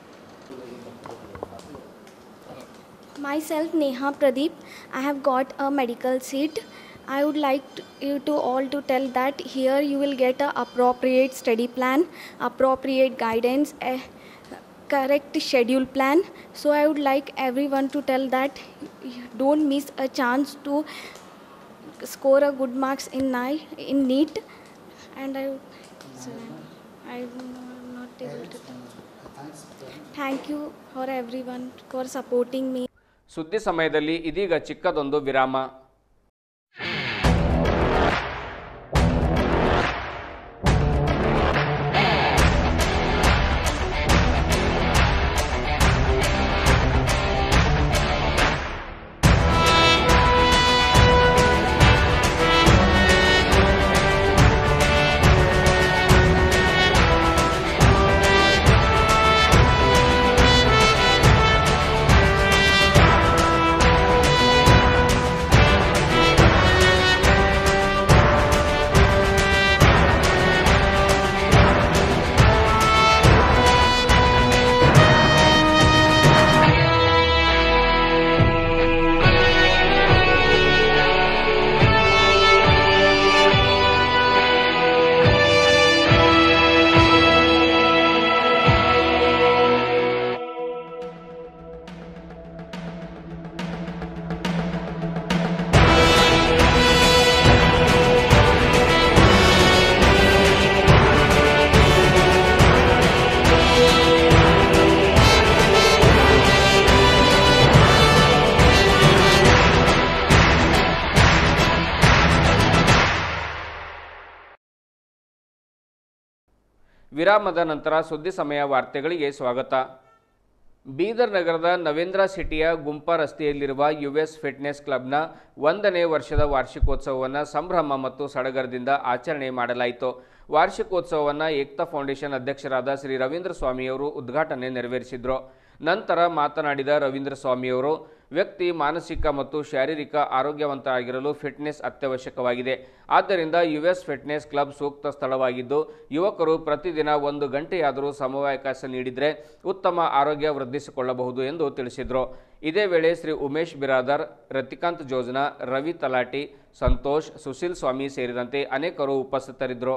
Myself Neha Pradeep. I have got a medical seat. I would like to, you to all to tell that here you will get a appropriate study plan, appropriate guidance, a correct schedule plan. So I would like everyone to tell that you don't miss a chance to score a good marks in NI in NEET. And I, so I'm not able to tell. Thank you for everyone for supporting me. ಸುದ್ದಿ ಸಮಯದಲ್ಲಿ ಇದೀಗ ಚಿಕ್ಕದೊಂದು ವಿರಾಮ ವಿರಾಮದ ನಂತರ ಸುದ್ದಿ ಸಮಯ ವಾರ್ತೆಗಳಿಗೆ ಸ್ವಾಗತ ಬೀದರ್ ನಗರದ ನವೇಂದ್ರ ಸಿಟಿಯ ಗುಂಪಾ ರಸ್ತೆಯಲ್ಲಿರುವ ಯುಎಸ್ ಫಿಟ್ನೆಸ್ ಕ್ಲಬ್ನ ಒಂದನೇ ವರ್ಷದ ವಾರ್ಷಿಕೋತ್ಸವವನ್ನು ಸಂಭ್ರಮ ಮತ್ತು ಸಡಗರದಿಂದ ಆಚರಣೆ ಮಾಡಲಾಯಿತು ವಾರ್ಷಿಕೋತ್ಸವವನ್ನು ಏಕ್ತಾ ಫೌಂಡೇಶನ್ ಅಧ್ಯಕ್ಷರಾದ ಶ್ರೀ ರವೀಂದ್ರ ಸ್ವಾಮಿಯವರು ಉದ್ಘಾಟನೆ ನೆರವೇರಿಸಿದರು ನಂತರ ಮಾತನಾಡಿದ ರವೀಂದ್ರ ಸ್ವಾಮಿಯವರು ವ್ಯಕ್ತಿ ಮಾನಸಿಕ ಮತ್ತು ಶಾರೀರಿಕ ಆರೋಗ್ಯವಂತರಾಗಿರಲು ಫಿಟ್ನೆಸ್ ಅತ್ಯವಶ್ಯಕವಾಗಿದೆ ಆದ್ದರಿಂದ ಯುಎಸ್ ಫಿಟ್ನೆಸ್ ಕ್ಲಬ್ ಸೂಕ್ತ ಸ್ಥಳವಾಗಿದ್ದು ಯುವಕರು ಪ್ರತಿದಿನ ಒಂದು ಗಂಟೆಯಾದರೂ ಸಮಯಾವಕಾಶ ನೀಡಿದರೆ ಉತ್ತಮ ಆರೋಗ್ಯ ವೃದ್ಧಿಸಿಕೊಳ್ಳಬಹುದು ಎಂದು ತಿಳಿಸಿದರು ಇದೇ ವೇಳೆ ಶ್ರೀ ಉಮೇಶ್ ಬಿರಾದರ್ ರತಿಕಾಂತ್ ಜೋಜ್ನಾ ರವಿ ತಲಾಟಿ ಸಂತೋಷ್ ಸುಶೀಲ್ ಸ್ವಾಮಿ ಸೇರಿದಂತೆ ಅನೇಕರು ಉಪಸ್ಥಿತರಿದ್ದರು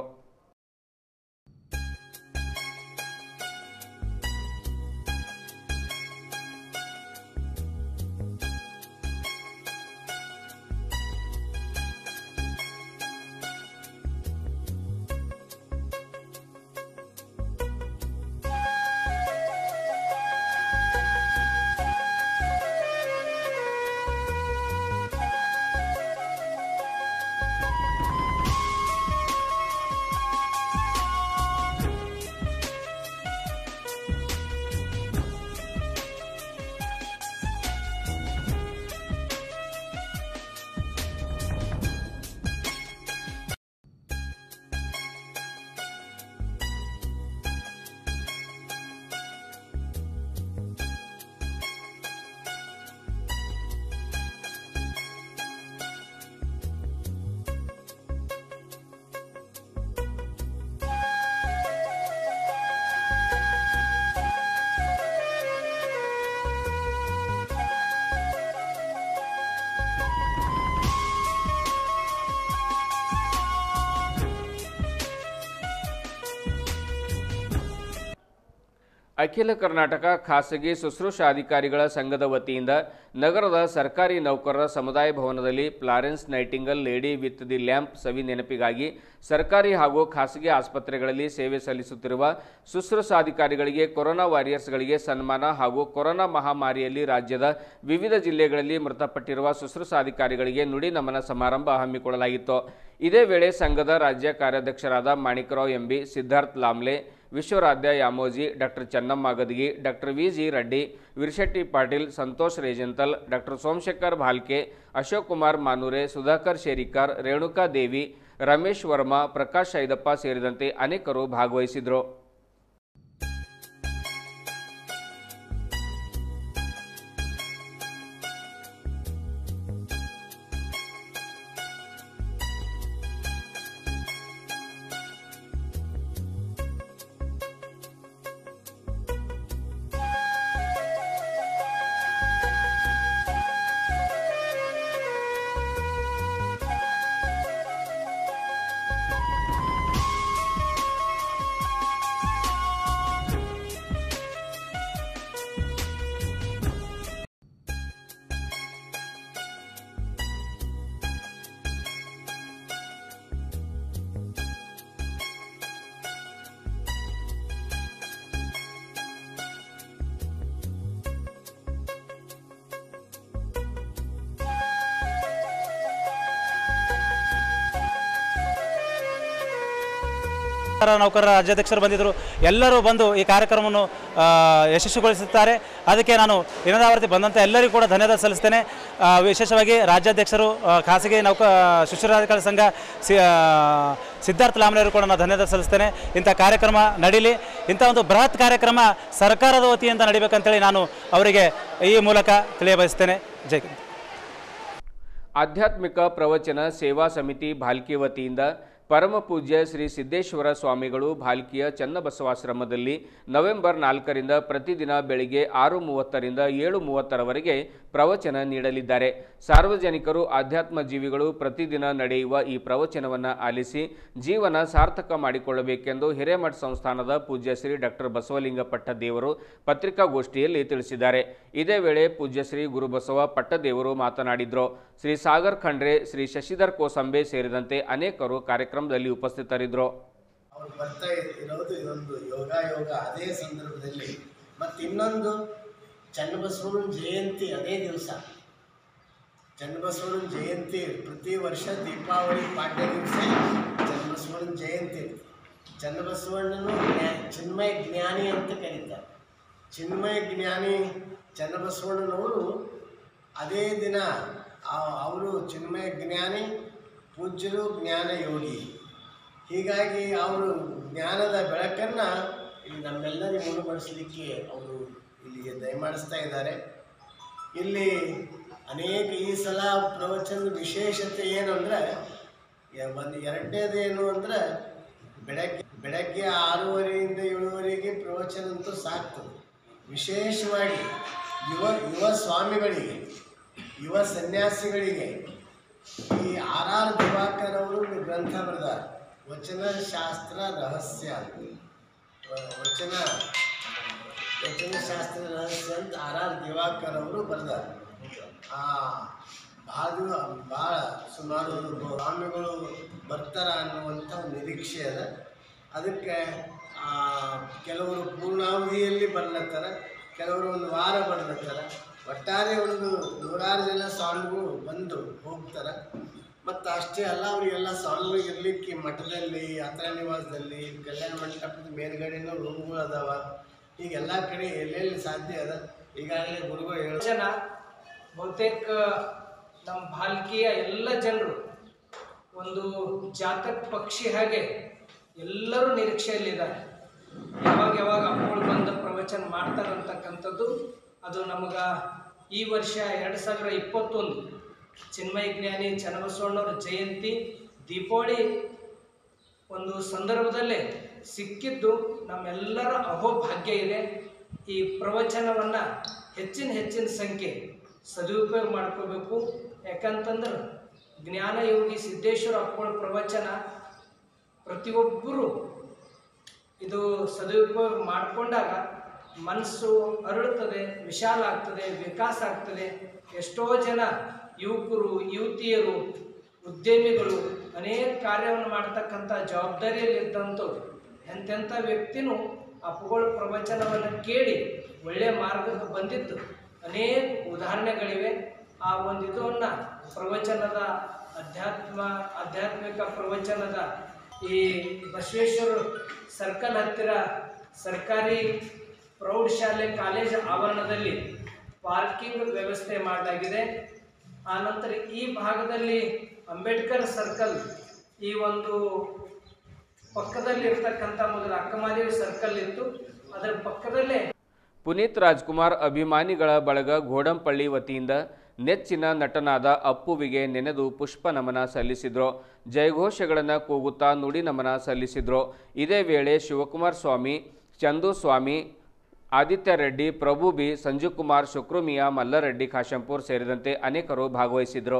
ಅಖಿಲ ಕರ್ನಾಟಕ ಖಾಸಗಿ ಶುಶ್ರೂಷಾಧಿಕಾರಿಗಳ ಸಂಘದ ವತಿಯಿಂದ ನಗರದ ಸರ್ಕಾರಿ ನೌಕರರ ಸಮುದಾಯ ಭವನದಲ್ಲಿ Florence Nightingale lady with the lamp ಸವಿ ನೆನಪಿಗಾಗಿ ಸರ್ಕಾರಿ ಹಾಗೂ ಖಾಸಗಿ ಆಸ್ಪತ್ರೆಗಳಲ್ಲಿ ಸೇವೆ ಸಲ್ಲಿಸುತ್ತಿರುವ ಶುಶ್ರೂಷಾಧಿಕಾರಿಗಳಿಗೆ ಕೊರೋನಾ ವಾರಿಯರ್ಸ್ಗಳಿಗೆ ಸನ್ಮಾನ ಹಾಗೂ ಕೊರೋನಾ ಮಹಾಮಾರಿಯಲ್ಲಿ ರಾಜ್ಯದ ವಿವಿಧ ಜಿಲ್ಲೆಗಳಲ್ಲಿ ಮೃತಪಟ್ಟಿರುವ ಶುಶ್ರೂಷಾಧಿಕಾರಿಗಳಿಗೆ ನುಡಿ ನಮನ ಸಮಾರಂಭ ಹಮ್ಮಿಕೊಳ್ಳಲಾಗಿತ್ತು ಇದೇ ವೇಳೆ ಸಂಘದ ರಾಜ್ಯ ಕಾರ್ಯಾಧ್ಯಕ್ಷರಾದ Manikrao M B Siddharth Lamle Vishwaradhya Yamoji doctor Chennamma Gadagi doctor V G Reddy Virshetty Patil Santosh Rejantal doctor Somashekhar Bhalke Ashok Kumar Manure Sudhakar Sherikar Renuka Devi Ramesh Varma Prakash Aidappa ಸೇರಿದಂತೆ ಅನೇಕರು ಭಾಗವಹಿಸಿದರು ಸರ್ಕಾರ ನೌಕರರ ರಾಜ್ಯಾಧ್ಯಕ್ಷರು ಬಂದಿದ್ದರು ಎಲ್ಲರೂ ಬಂದು ಈ ಕಾರ್ಯಕ್ರಮವನ್ನು ಆ, ಯಶಸ್ವಿಗೊಳಿಸುತ್ತಾರೆ ಅದಕ್ಕೆ ನಾನು ವಿನೋದಾವರ್ತಿ ಬಂದಂಥ ಎಲ್ಲರಿಗೂ ಕೂಡ ಧನ್ಯವಾದ ಸಲ್ಲಿಸ್ತೇನೆ ಆ, ವಿಶೇಷವಾಗಿ ರಾಜ್ಯಾಧ್ಯಕ್ಷರು ಆ, ಖಾಸಗಿ ನೌಕ ಶಿಶುರಾಧಿಕಾರಿ ಸಂಘ ಸಿ ಆ, ಸಿದ್ಧಾರ್ಥ ಲಾಮ್ಲೆಯವರು ಕೂಡ ನಾನು ಧನ್ಯವಾದ ಸಲ್ಲಿಸ್ತೇನೆ ಇಂಥ ಕಾರ್ಯಕ್ರಮ ನಡೀಲಿ ಇಂಥ ಒಂದು ಬೃಹತ್ ಕಾರ್ಯಕ್ರಮ ಸರ್ಕಾರದ ವತಿಯಿಂದ ನಡಿಬೇಕಂತೇಳಿ ನಾನು ಅವರಿಗೆ ಈ ಮೂಲಕ ತಿಳಿಯಬಯಸ್ತೇನೆ ಜೈ ಹಿಂದ್. ಆಧ್ಯಾತ್ಮಿಕ ಪ್ರವಚನ ಸೇವಾ ಸಮಿತಿ ಭಾಲ್ಕಿ ವತಿಯಿಂದ ಪರಮ ಪೂಜ್ಯ ಶ್ರೀ ಸಿದ್ದೇಶ್ವರ ಸ್ವಾಮಿಗಳು ಭಾಲ್ಕಿಯ ಚನ್ನಬಸವಾಶ್ರಮದಲ್ಲಿ ನವೆಂಬರ್ ನಾಲ್ಕರಿಂದ ಪ್ರತಿದಿನ ಬೆಳಿಗ್ಗೆ ಆರು ಮೂವತ್ತರಿಂದ ಏಳು ಮೂವತ್ತರವರೆಗೆ ಪ್ರವಚನ ನೀಡಲಿದ್ದಾರೆ ಸಾರ್ವಜನಿಕರು ಆಧ್ಯಾತ್ಮ ಜೀವಿಗಳು ಪ್ರತಿದಿನ ನಡೆಯುವ ಈ ಪ್ರವಚನವನ್ನು ಆಲಿಸಿ ಜೀವನ ಸಾರ್ಥಕ ಮಾಡಿಕೊಳ್ಳಬೇಕೆಂದು ಹಿರೇಮಠ ಸಂಸ್ಥಾನದ ಪೂಜ್ಯ ಶ್ರೀ ಡಾಕ್ಟರ್ ಬಸವಲಿಂಗ ಪಟ್ಟದೇವರು ಪತ್ರಿಕಾಗೋಷ್ಠಿಯಲ್ಲಿ ತಿಳಿಸಿದ್ದಾರೆ ಇದೇ ವೇಳೆ ಪೂಜ್ಯ ಶ್ರೀ ಗುರುಬಸವ ಪಟ್ಟದೇವರು ಮಾತನಾಡಿದ್ರು ಶ್ರೀ ಸಾಗರ್ ಖಂಡ್ರೆ ಶ್ರೀ ಶಶಿಧರ್ ಕೋಸಂಬೆ ಸೇರಿದಂತೆ ಅನೇಕರು ಕಾರ್ಯಕ್ರಮದಲ್ಲಿ ಉಪಸ್ಥಿತರಿದ್ದರು ಅವ್ರು ಬರ್ತಾ ಇರೋದು ಇದೊಂದು ಯೋಗ ಯೋಗ ಅದೇ ಸಂದರ್ಭದಲ್ಲಿ ಮತ್ತು ಇನ್ನೊಂದು ಚನ್ನಬಸವನ ಜಯಂತಿ ಅದೇ ದಿವಸ ಚನ್ನಬಸವನ ಜಯಂತಿ ಪ್ರತಿ ವರ್ಷ ದೀಪಾವಳಿ ಪಾಡ್ಯ ದಿವಸ ಚನ್ನಬಸವನ ಜಯಂತಿ ಚನ್ನಬಸವಣ್ಣನು ಜ್ಞಾ- ಚಿನ್ಮಯ ಜ್ಞಾನಿ ಅಂತ ಕರೀತಾರೆ ಚಿನ್ಮಯ ಜ್ಞಾನಿ ಚನ್ನಬಸವಣ್ಣನವರು ಅದೇ ದಿನ ಆ- ಅವರು ಚಿನ್ಮಯ ಜ್ಞಾನಿ ಪೂಜ್ಯರು ಜ್ಞಾನ ಯೋಗಿ ಹೀಗಾಗಿ ಅವರು ಜ್ಞಾನದ ಬೆಳಕನ್ನು ಇಲ್ಲಿ ನಮ್ಮೆಲ್ಲರಿಗೂ ಉಣಬಡಿಸಲಿಕ್ಕೆ ಅವರು ಇಲ್ಲಿಗೆ ದಯಮಾಡಿಸ್ತಾ ಇದ್ದಾರೆ ಇಲ್ಲಿ ಅನೇಕ ಈ ಸಲ ಪ್ರವಚನದ ವಿಶೇಷತೆ ಏನು ಅಂದರೆ ಒಂದು ಎರಡನೇದು ಏನು ಅಂದರೆ ಬೆಳಗ್ಗೆ ಬೆಳಗ್ಗೆ ಆರೂವರೆಯಿಂದ ಏಳುವರೆಗೆ ಪ್ರವಚನ ಅಂತೂ ಸಾಕ್ತದೆ ವಿಶೇಷವಾಗಿ ಯುವ ಯುವ ಸ್ವಾಮಿಗಳಿಗೆ ಯುವ ಸನ್ಯಾಸಿಗಳಿಗೆ ಈ ಆರ್ ಆರ್ ದಿವಾಕರ್ ಅವರು ಒಂದು ಗ್ರಂಥ ಬರೆದಾರೆ ವಚನಶಾಸ್ತ್ರ ರಹಸ್ಯ ಅಂತ ವ- ವಚನ ವಚನಶಾಸ್ತ್ರ ರಹಸ್ಯ ಅಂತ ಆರ್ ಆರ್ ದಿವಾಕರ್ ಅವರು ಬರೆದಾರೆ ಆ ಭಾಳ ಭಾಳ ಸುಮಾರು ಒಂದು ಸ್ವಾಮಿಗಳು ಬರ್ತಾರ ಅನ್ನುವಂಥ ಒಂದು ನಿರೀಕ್ಷೆ ಅದ ಅದಕ್ಕೆ ಆ, ಕೆಲವರು ಪೂರ್ಣಾವಧಿಯಲ್ಲಿ ಬರ್ಲತ್ತಾರ ಕೆಲವರು ಒಂದು ವಾರ ಬರ್ಲತ್ತಾರ ಒಟ್ಟಾರೆ ಒಂದು ನೂರಾರು ಜನ ಸ್ವಾಮಿಗಳು ಬಂದು ಹೋಗ್ತಾರೆ ಮತ್ತು ಅಷ್ಟೇ ಅಲ್ಲ ಅವರಿಗೆಲ್ಲ ಸ್ವಾಮಿಗಳು ಇರಲಿಕ್ಕೆ ಮಠದಲ್ಲಿ ಯಾತ್ರಾ ನಿವಾಸದಲ್ಲಿ ಕಲ್ಯಾಣ ಮಂಟಪದ ಮೇಲ್ಗಡೆನೂ ರೂಮ್ಗಳು ಅದಾವ ಈಗ ಎಲ್ಲ ಕಡೆ ಎಲ್ಲೆಲ್ಲಿ ಸಾಧ್ಯ ಅದ ಈಗಾಗಲೇ ಗುರುಗಳು ಹೇಳ ಜನ ಬಹುತೇಕ ನಮ್ಮ ಭಾಲ್ಕಿಯ ಎಲ್ಲ ಜನರು ಒಂದು ಜಾತಕ ಪಕ್ಷಿ ಹಾಗೆ ಎಲ್ಲರೂ ನಿರೀಕ್ಷೆಯಲ್ಲಿದ್ದಾರೆ ಯಾವಾಗ ಯಾವಾಗ ಅಪ್ಪಗಳು ಬಂದು ಪ್ರವಚನ ಮಾಡ್ತಾರಂತಕ್ಕಂಥದ್ದು ಅದು ನಮಗೆ ಈ ವರ್ಷ ಎರಡು ಸಾವಿರ ಇಪ್ಪತ್ತೊಂದು ಚಿನ್ಮಯ ಜ್ಞಾನಿ ಚನ್ನಬಸವಣ್ಣವ್ರ ಜಯಂತಿ ದೀಪಾವಳಿ ಒಂದು ಸಂದರ್ಭದಲ್ಲೇ ಸಿಕ್ಕಿದ್ದು ನಮ್ಮೆಲ್ಲರ ಅಹೋಭಾಗ್ಯ ಇದೆ ಈ ಪ್ರವಚನವನ್ನು ಹೆಚ್ಚಿನ ಹೆಚ್ಚಿನ ಸಂಖ್ಯೆ ಸದುಪಯೋಗ ಮಾಡ್ಕೋಬೇಕು ಯಾಕಂತಂದ್ರೆ ಜ್ಞಾನಯೋಗಿ ಸಿದ್ದೇಶ್ವರ ಅಪ್ಪಗಳ ಪ್ರವಚನ ಪ್ರತಿಯೊಬ್ಬರು ಇದು ಸದುಪಯೋಗ ಮಾಡಿಕೊಂಡಾಗ ಮನಸ್ಸು ಅರಳುತ್ತದೆ ವಿಶಾಲ ಆಗ್ತದೆ ವಿಕಾಸ ಆಗ್ತದೆ ಎಷ್ಟೋ ಜನ ಯುವಕರು ಯುವತಿಯರು ಉದ್ಯಮಿಗಳು ಅನೇಕ ಕಾರ್ಯವನ್ನು ಮಾಡ್ತಕ್ಕಂಥ ಜವಾಬ್ದಾರಿಯಲ್ಲಿದ್ದಂಥವ್ರು ಎಂತೆಂಥ ವ್ಯಕ್ತಿನೂ ಅಪ್ಪುಗಳ ಪ್ರವಚನವನ್ನು ಕೇಳಿ ಒಳ್ಳೆಯ ಮಾರ್ಗಕ್ಕೆ ಬಂದಿದ್ದು ಅನೇಕ ಉದಾಹರಣೆಗಳಿವೆ ಆ ಒಂದು ಇದನ್ನು ಪ್ರವಚನದ ಅಧ್ಯಾತ್ಮ ಆಧ್ಯಾತ್ಮಿಕ ಪ್ರವಚನದ ಈ ಬಸವೇಶ್ವರ ಸರ್ಕಲ್ ಹತ್ತಿರ ಸರ್ಕಾರಿ ಪ್ರೌಢಶಾಲೆ ಕಾಲೇಜ್ ಆವರಣದಲ್ಲಿ ಪಾರ್ಕಿಂಗ್ ವ್ಯವಸ್ಥೆ ಮಾಡಲಾಗಿದೆ ಆನಂತರ ಈ ಭಾಗದಲ್ಲಿ ಅಂಬೇಡ್ಕರ್ ಸರ್ಕಲ್ ಈ ಒಂದು ಪಕ್ಕದಲ್ಲಿ ಇರ್ತಕ್ಕಂಥ ಮೊದಲು ಅಕ್ಕಮಾದೇವಿ ಸರ್ಕಲ್ ಇತ್ತು ಅದರ ಪಕ್ಕದಲ್ಲೇ ಪುನೀತ್ ರಾಜ್ಕುಮಾರ್ ಅಭಿಮಾನಿಗಳ ಬಳಗ ಗೋಡಂಪಳ್ಳಿ ವತಿಯಿಂದ ನೆಚ್ಚಿನ ನಟನಾದ ಅಪ್ಪುವಿಗೆ ನೆನೆದು ಪುಷ್ಪ ನಮನ ಸಲ್ಲಿಸಿದ್ರು ಜಯಘೋಷಗಳನ್ನು ಕೂಗುತ್ತಾ ನುಡಿ ನಮನ ಸಲ್ಲಿಸಿದ್ರು ಇದೇ ವೇಳೆ ಶಿವಕುಮಾರ್ ಸ್ವಾಮಿ ಚಂದು ಸ್ವಾಮಿ ಆದಿತ್ಯ ರೆಡ್ಡಿ ಪ್ರಭು ಬಿ ಸಂಜುಕುಮಾರ್ ಶುಕ್ರುಮಿಯಾ ಮಲ್ಲರೆಡ್ಡಿ ಕಾಶಂಪುರ್ ಸೇರಿದಂತೆ ಅನೇಕರು ಭಾಗವಹಿಸಿದ್ರು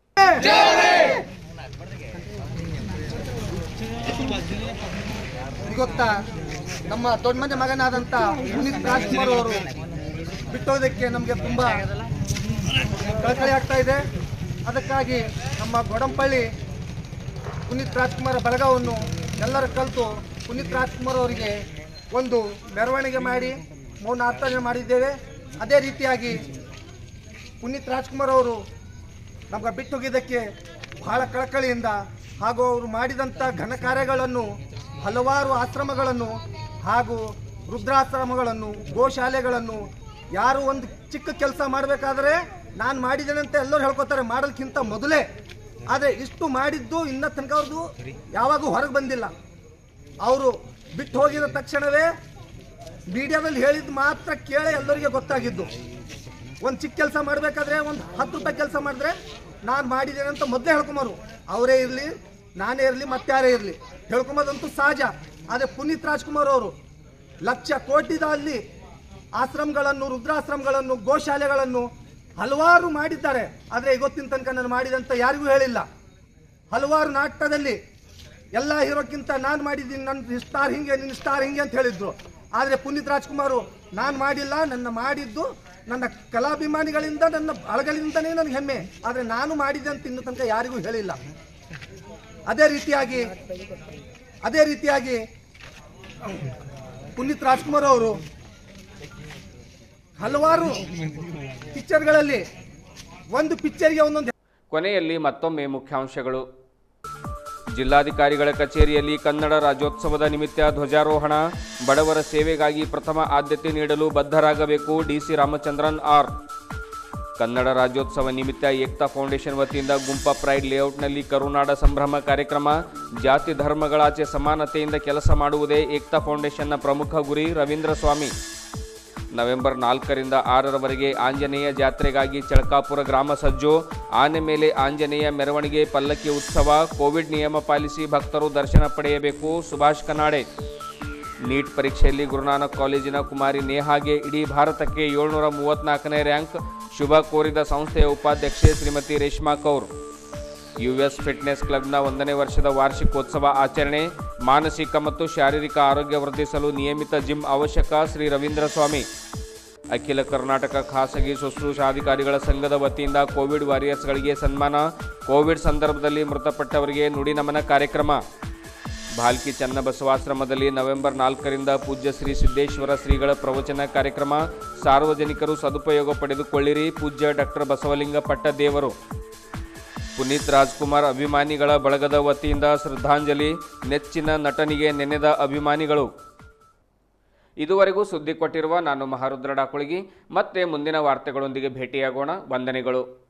ಗೊತ್ತಾ ನಮ್ಮ ದೊಡ್ಡ ಮನೆ ಮಗನಾದಂಥ ಪುನೀತ್ ರಾಜ್ಕುಮಾರ್ ಅವರು ಬಿಟ್ಟೋದಕ್ಕೆ ನಮಗೆ ತುಂಬ ಕಳಕಳಿ ಆಗ್ತಾ ಇದೆ ಅದಕ್ಕಾಗಿ ನಮ್ಮ ಗೋಡಂಪಳ್ಳಿ ಪುನೀತ್ ರಾಜ್ಕುಮಾರ್ ಬಳಗವನ್ನು ಎಲ್ಲರೂ ಕಲಿತು ಪುನೀತ್ ರಾಜ್ಕುಮಾರ್ ಅವರಿಗೆ ಒಂದು ಮೆರವಣಿಗೆ ಮಾಡಿ ಮೌನಾರ್ಥನೆ ಮಾಡಿದ್ದೇವೆ ಅದೇ ರೀತಿಯಾಗಿ ಪುನೀತ್ ರಾಜ್ಕುಮಾರ್ ಅವರು ನಮ್ಗೆ ಬಿಟ್ಟು ಹೋಗಿದ್ದಕ್ಕೆ ಬಹಳ ಕಳಕಳಿಯಿಂದ ಹಾಗೂ ಅವರು ಮಾಡಿದಂಥ ಘನ ಕಾರ್ಯಗಳನ್ನು ಹಲವಾರು ಆಶ್ರಮಗಳನ್ನು ಹಾಗೂ ರುದ್ರಾಶ್ರಮಗಳನ್ನು ಗೋಶಾಲೆಗಳನ್ನು ಯಾರು ಒಂದು ಚಿಕ್ಕ ಕೆಲಸ ಮಾಡಬೇಕಾದ್ರೆ ನಾನು ಮಾಡಿದ್ದೇನೆ ಅಂತ ಎಲ್ಲರೂ ಹೇಳ್ಕೊತಾರೆ ಮಾಡೋದಕ್ಕಿಂತ ಮೊದಲೇ ಆದರೆ ಇಷ್ಟು ಮಾಡಿದ್ದು ಇನ್ನ ತನಕ ಅವ್ರದ್ದು ಯಾವಾಗೂ ಹೊರಗೆ ಬಂದಿಲ್ಲ ಅವರು ಬಿಟ್ಟು ಹೋಗಿದ ತಕ್ಷಣವೇ ಮೀಡಿಯಾದಲ್ಲಿ ಹೇಳಿದ್ದು ಮಾತ್ರ ಕೇಳಿ ಎಲ್ಲರಿಗೆ ಗೊತ್ತಾಗಿದ್ದು ಒಂದು ಚಿಕ್ಕ ಕೆಲಸ ಮಾಡಬೇಕಾದ್ರೆ ಒಂದು ಹತ್ತು ರೂಪಾಯಿ ಕೆಲಸ ಮಾಡಿದ್ರೆ ನಾನು ಮಾಡಿದ್ದೇನೆ ಅಂತ ಮೊದಲೇ ಹೇಳ್ಕೊಂಬರು ಅವರೇ ಇರಲಿ ನಾನೇ ಇರಲಿ ಮತ್ತಾರೇ ಇರಲಿ ಹೇಳ್ಕೊಂಬೋದಂತೂ ಸಹಜ ಆದರೆ ಪುನೀತ್ ರಾಜ್ಕುಮಾರ್ ಅವರು ಲಕ್ಷ ಕೋಟಿದಲ್ಲಿ ಆಶ್ರಮಗಳನ್ನು ರುದ್ರಾಶ್ರಮಗಳನ್ನು ಗೋಶಾಲೆಗಳನ್ನು ಹಲವಾರು ಮಾಡಿದ್ದಾರೆ ಆದರೆ ಇವತ್ತಿನ ತನಕ ನಾನು ಮಾಡಿದಂತ ಯಾರಿಗೂ ಹೇಳಿಲ್ಲ ಹಲವಾರು ನಾಟಕದಲ್ಲಿ ಎಲ್ಲ ಹೀರೋಕ್ಕಿಂತ ನಾನು ಮಾಡಿದ್ದೀನಿ ನನ್ನ ಸ್ಟಾರ್ ಹಿಂಗೆ ನಿನ್ನ ಸ್ಟಾರ್ ಹಿಂಗೆ ಅಂತ ಹೇಳಿದ್ರು ಆದರೆ ಪುನೀತ್ ರಾಜ್ಕುಮಾರು ನಾನು ಮಾಡಿಲ್ಲ ನನ್ನ ಮಾಡಿದ್ದು ನನ್ನ ಕಲಾಭಿಮಾನಿಗಳಿಂದ ನನ್ನ ಬಳಗಲಿಂದನೇ ನನಗೆ ಹೆಮ್ಮೆ ಆದರೆ ನಾನು ಮಾಡಿದೆ ಅಂತ ಇನ್ನು ತನಕ ಯಾರಿಗೂ ಹೇಳಿಲ್ಲ ಅದೇ ರೀತಿಯಾಗಿ ಅದೇ ರೀತಿಯಾಗಿ ಪುನೀತ್ ರಾಜ್ಕುಮಾರ್ ಅವರು ಹಲವಾರು ಪಿಕ್ಚರ್ಗಳಲ್ಲಿ ಒಂದು ಪಿಕ್ಚರ್ಗೆ ಒಂದೊಂದು ಕೊನೆಯಲ್ಲಿ ಮತ್ತೊಮ್ಮೆ ಮುಖ್ಯಾಂಶಗಳು ಜಿಲ್ಲಾಧಿಕಾರಿಗಳ ಕಚೇರಿಯಲ್ಲಿ ಕನ್ನಡ ರಾಜ್ಯೋತ್ಸವದ ನಿಮಿತ್ತ ಧ್ವಜಾರೋಹಣ ಬಡವರ ಸೇವೆಗಾಗಿ ಪ್ರಥಮ ಆದ್ಯತೆ ನೀಡಲು ಬದ್ಧರಾಗಬೇಕು ಡಿಸಿ ರಾಮಚಂದ್ರನ್ ಆರ್ ಕನ್ನಡ ರಾಜ್ಯೋತ್ಸವ ನಿಮಿತ್ತ ಏಕ್ತಾ ಫೌಂಡೇಶನ್ ವತಿಯಿಂದ ಗುಂಪ ಪ್ರೈಡ್ ಲೇಔಟ್ನಲ್ಲಿ ಕರುನಾಡ ಸಂಭ್ರಮ ಕಾರ್ಯಕ್ರಮ ಜಾತಿ ಧರ್ಮಗಳಾಚೆ ಸಮಾನತೆಯಿಂದ ಕೆಲಸ ಮಾಡುವುದೇ ಏಕ್ತಾ ಫೌಂಡೇಶನ್ನ ಪ್ರಮುಖ ಗುರಿ ರವೀಂದ್ರ ಸ್ವಾಮಿ ನವೆಂಬರ್ ನಾಲ್ಕರಿಂದ ಆರರವರೆಗೆ ಆಂಜನೇಯ ಜಾತ್ರೆಗಾಗಿ ಚಳಕಾಪುರ ಗ್ರಾಮ ಸಜ್ಜು ಆನೆ ಮೇಲೆ ಆಂಜನೇಯ ಮೆರವಣಿಗೆ ಪಲ್ಲಕ್ಕಿ ಉತ್ಸವ ಕೋವಿಡ್ ನಿಯಮ ಪಾಲಿಸಿ ಭಕ್ತರು ದರ್ಶನ ಪಡೆಯಬೇಕು ಸುಭಾಷ್ ಕನಾಡೆ ನೀಟ್ ಪರೀಕ್ಷೆಯಲ್ಲಿ ಗುರುನಾನಕ್ ಕಾಲೇಜಿನ ಕುಮಾರಿ ನೇಹಾಗೆ ಇಡೀ ಭಾರತಕ್ಕೆ ಏಳ್ನೂರ ಮೂವತ್ತ್ನಾಲ್ಕನೇ ರ್ಯಾಂಕ್ ಶುಭ ಕೋರಿದ ಸಂಸ್ಥೆಯ ಉಪಾಧ್ಯಕ್ಷೆ ಶ್ರೀಮತಿ ರೇಷ್ಮಾ ಕೌರ್ ಯುಎಸ್ ಫಿಟ್ನೆಸ್ ಕ್ಲಬ್ನ ಒಂದನೇ ವರ್ಷದ ವಾರ್ಷಿಕೋತ್ಸವ ಆಚರಣೆ ಮಾನಸಿಕ ಮತ್ತು ಶಾರೀರಿಕ ಆರೋಗ್ಯ ವೃದ್ಧಿಸಲು ನಿಯಮಿತ ಜಿಮ್ ಅವಶ್ಯಕ ಶ್ರೀ ರವೀಂದ್ರ ಸ್ವಾಮಿ ಅಖಿಲ ಕರ್ನಾಟಕ ಖಾಸಗಿ ಶುಶ್ರೂಷಾಧಿಕಾರಿಗಳ ಸಂಘದ ವತಿಯಿಂದ ಕೋವಿಡ್ ವಾರಿಯರ್ಸ್ಗಳಿಗೆ ಸನ್ಮಾನ ಕೋವಿಡ್ ಸಂದರ್ಭದಲ್ಲಿ ಮೃತಪಟ್ಟವರಿಗೆ ನುಡಿ ನಮನ ಕಾರ್ಯಕ್ರಮ ಭಾಲ್ಕಿ ಚನ್ನಬಸವಾಶ್ರಮದಲ್ಲಿ ನವೆಂಬರ್ ನಾಲ್ಕರಿಂದ ಪೂಜ್ಯ ಶ್ರೀ ಸಿದ್ದೇಶ್ವರ ಶ್ರೀಗಳ ಪ್ರವಚನ ಕಾರ್ಯಕ್ರಮ ಸಾರ್ವಜನಿಕರು ಸದುಪಯೋಗ ಪಡೆದುಕೊಳ್ಳಿರಿ ಪೂಜ್ಯ ಡಾಕ್ಟರ್ ಬಸವಲಿಂಗ ಪಟ್ಟದೇವರು ಪುನೀತ್ ರಾಜ್ಕುಮಾರ್ ಅಭಿಮಾನಿಗಳ ಬಳಗದ ವತಿಯಿಂದ ಶ್ರದ್ಧಾಂಜಲಿ ನೆಚ್ಚಿನ ನಟನಿಗೆ ನೆನೆದ ಅಭಿಮಾನಿಗಳು ಇದುವರೆಗೂ ಸುದ್ದಿ ಕೊಟ್ಟಿರುವ ನಾನು ಮಹಾರುದ್ರ ಡಾಕುಳಗಿ ಮತ್ತೆ ಮುಂದಿನ ವಾರ್ತೆಗಳೊಂದಿಗೆ ಭೇಟಿಯಾಗೋಣ ವಂದನೆಗಳು